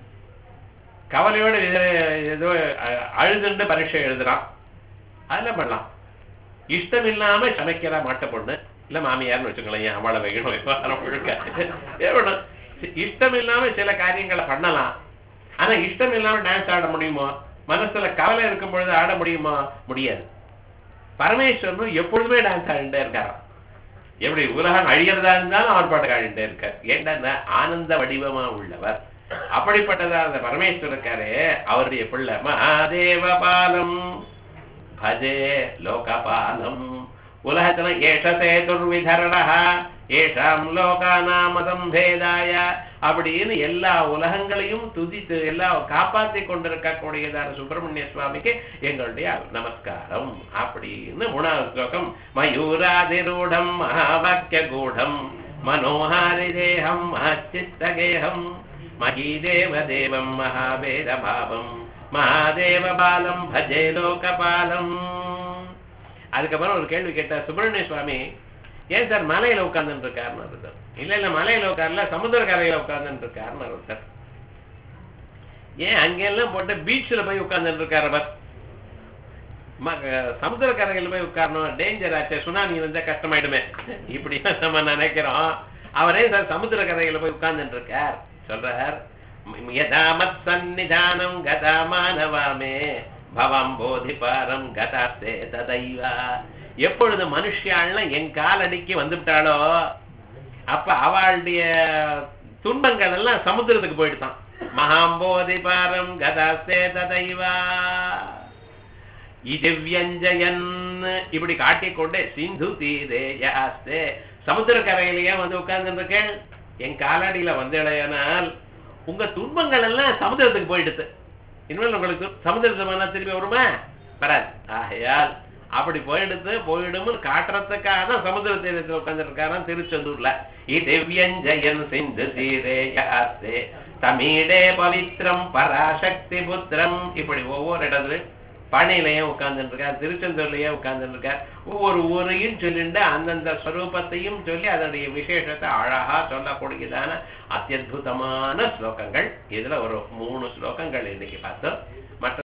Speaker 1: கவலையோட ஏதோ அழுதுண்டு பரீட்சை எழுதுறான் அதெல்லாம் பண்ணலாம் இஷ்டம் இல்லாம சமைக்கிற மாட்ட பொண்ணு இல்ல மாமியார்னு வச்சுக்கலாம் அவளை வைக்கணும் விவகாரம் முழுக்க இஷ்டம் இல்லாம சில காரியங்களை பண்ணலாம் ஆனா இஷ்டம் இல்லாம டான்ஸ் ஆட முடியுமா மனசுல கவலை இருக்கும் பொழுது ஆட முடியுமா முடியாது பரமேஸ்வரனும் எப்பொழுதுமே டான்ஸ் ஆடிட்டே இருக்காராம் எப்படி உலகம் அழியறதா இருந்தாலும் அவர் பாட்டு ஆடிட்டே இருக்கார் ஏன்னா ஆனந்த வடிவமா உள்ளவர் அப்படிப்பட்டதா அந்த பரமேஸ்வரர் இருக்காரு அவருடைய பிள்ளை மகாதேவ பாலம் பஜே லோகபாலம் உலகத்துல ஏஷசே துர்விதரணா ஏஷாம் லோகானாமதம் பேதாய அப்படின்னு எல்லா உலகங்களையும் துதித்து எல்லா காப்பாத்தி கொண்டிருக்கக்கூடியதான சுப்பிரமணிய சுவாமிக்கு எங்களுடைய நமஸ்காரம் அப்படின்னு மூணாவது ஸ்லோகம் மயூராதிரூடம் மகாவாக்கிய கூடம் மனோஹாரி தேகம் மஹச்சித்தகேகம் மகீதேவ தேவம் மகாவேத பாவம் மகாதேவ பாலம் பஜே லோகபாலம் அதுக்கப்புறம் ஒரு கேள்வி கேட்டார் சுப்பிரமணிய சுவாமி ஏன் சார் மலையில உட்கார்ந்துட்டு இருக்காருன்னு ஒருத்தர் இல்ல இல்ல மலையில உட்கார்ல சமுத்திர கரையில உட்கார்ந்துட்டு இருக்காருன்னு ஒருத்தர் ஏன் அங்கெல்லாம் போட்டு பீச்சில் போய் உட்கார்ந்துட்டு இருக்காரு அவர் சமுத்திர கரையில் போய் உட்காரணும் டேஞ்சர் ஆச்சு சுனாமி வந்தா கஷ்டமாயிடுமே இப்படி நம்ம நினைக்கிறோம் அவரே சார் சமுத்திர கரையில போய் உட்கார்ந்துட்டு இருக்கார் சொல்றார் யதாமத் சந்நிதானம் கதா மானவாமே பவம் போதி பாரம் கதாஸ்தே ததைவா எப்பொழுது மனுஷியாள்லாம் என் காலடிக்கு வந்துவிட்டாளோ அப்ப அவளுடைய துன்பங்கள் எல்லாம் சமுத்திரத்துக்கு போயிடுதான் மகாம்போதி பாரம் கதாஸ்தே ததைவா இது வியஞ்சயன் இப்படி காட்டிக்கொண்டே சிந்து தீரே யாஸ்தே சமுத்திர கரையிலேயே வந்து உட்கார்ந்து இருக்கேன் என் காலடியில வந்தடையானால் உங்க துன்பங்கள் எல்லாம் சமுத்திரத்துக்கு போயிடுது இனிமேல் உங்களுக்கு சமுதிரத்தை திரும்பி வருமா வராது ஆகையால் அப்படி போயிடுத்து போயிடும்னு காட்டுறதுக்காக தான் சமுதிர தீரத்தில் உட்காந்துருக்காராம் திருச்செந்தூர்ல இது வியஞ்சயன் சிந்து தீரே தமிழே பவித்ரம் பராசக்தி புத்திரம் இப்படி ஒவ்வொரு இடத்துல பணியிலையும் உட்கார்ந்துட்டு இருக்கார் திருச்செந்தூர்லயே உட்கார்ந்துட்டு இருக்கார் ஒவ்வொரு ஊரையும் சொல்லிட்டு அந்தந்த ஸ்வரூபத்தையும் சொல்லி அதனுடைய விசேஷத்தை அழகா சொல்லக்கூடியதான அத்தியுதமான ஸ்லோகங்கள் இதுல ஒரு மூணு ஸ்லோகங்கள் இன்னைக்கு பார்த்தோம் மற்ற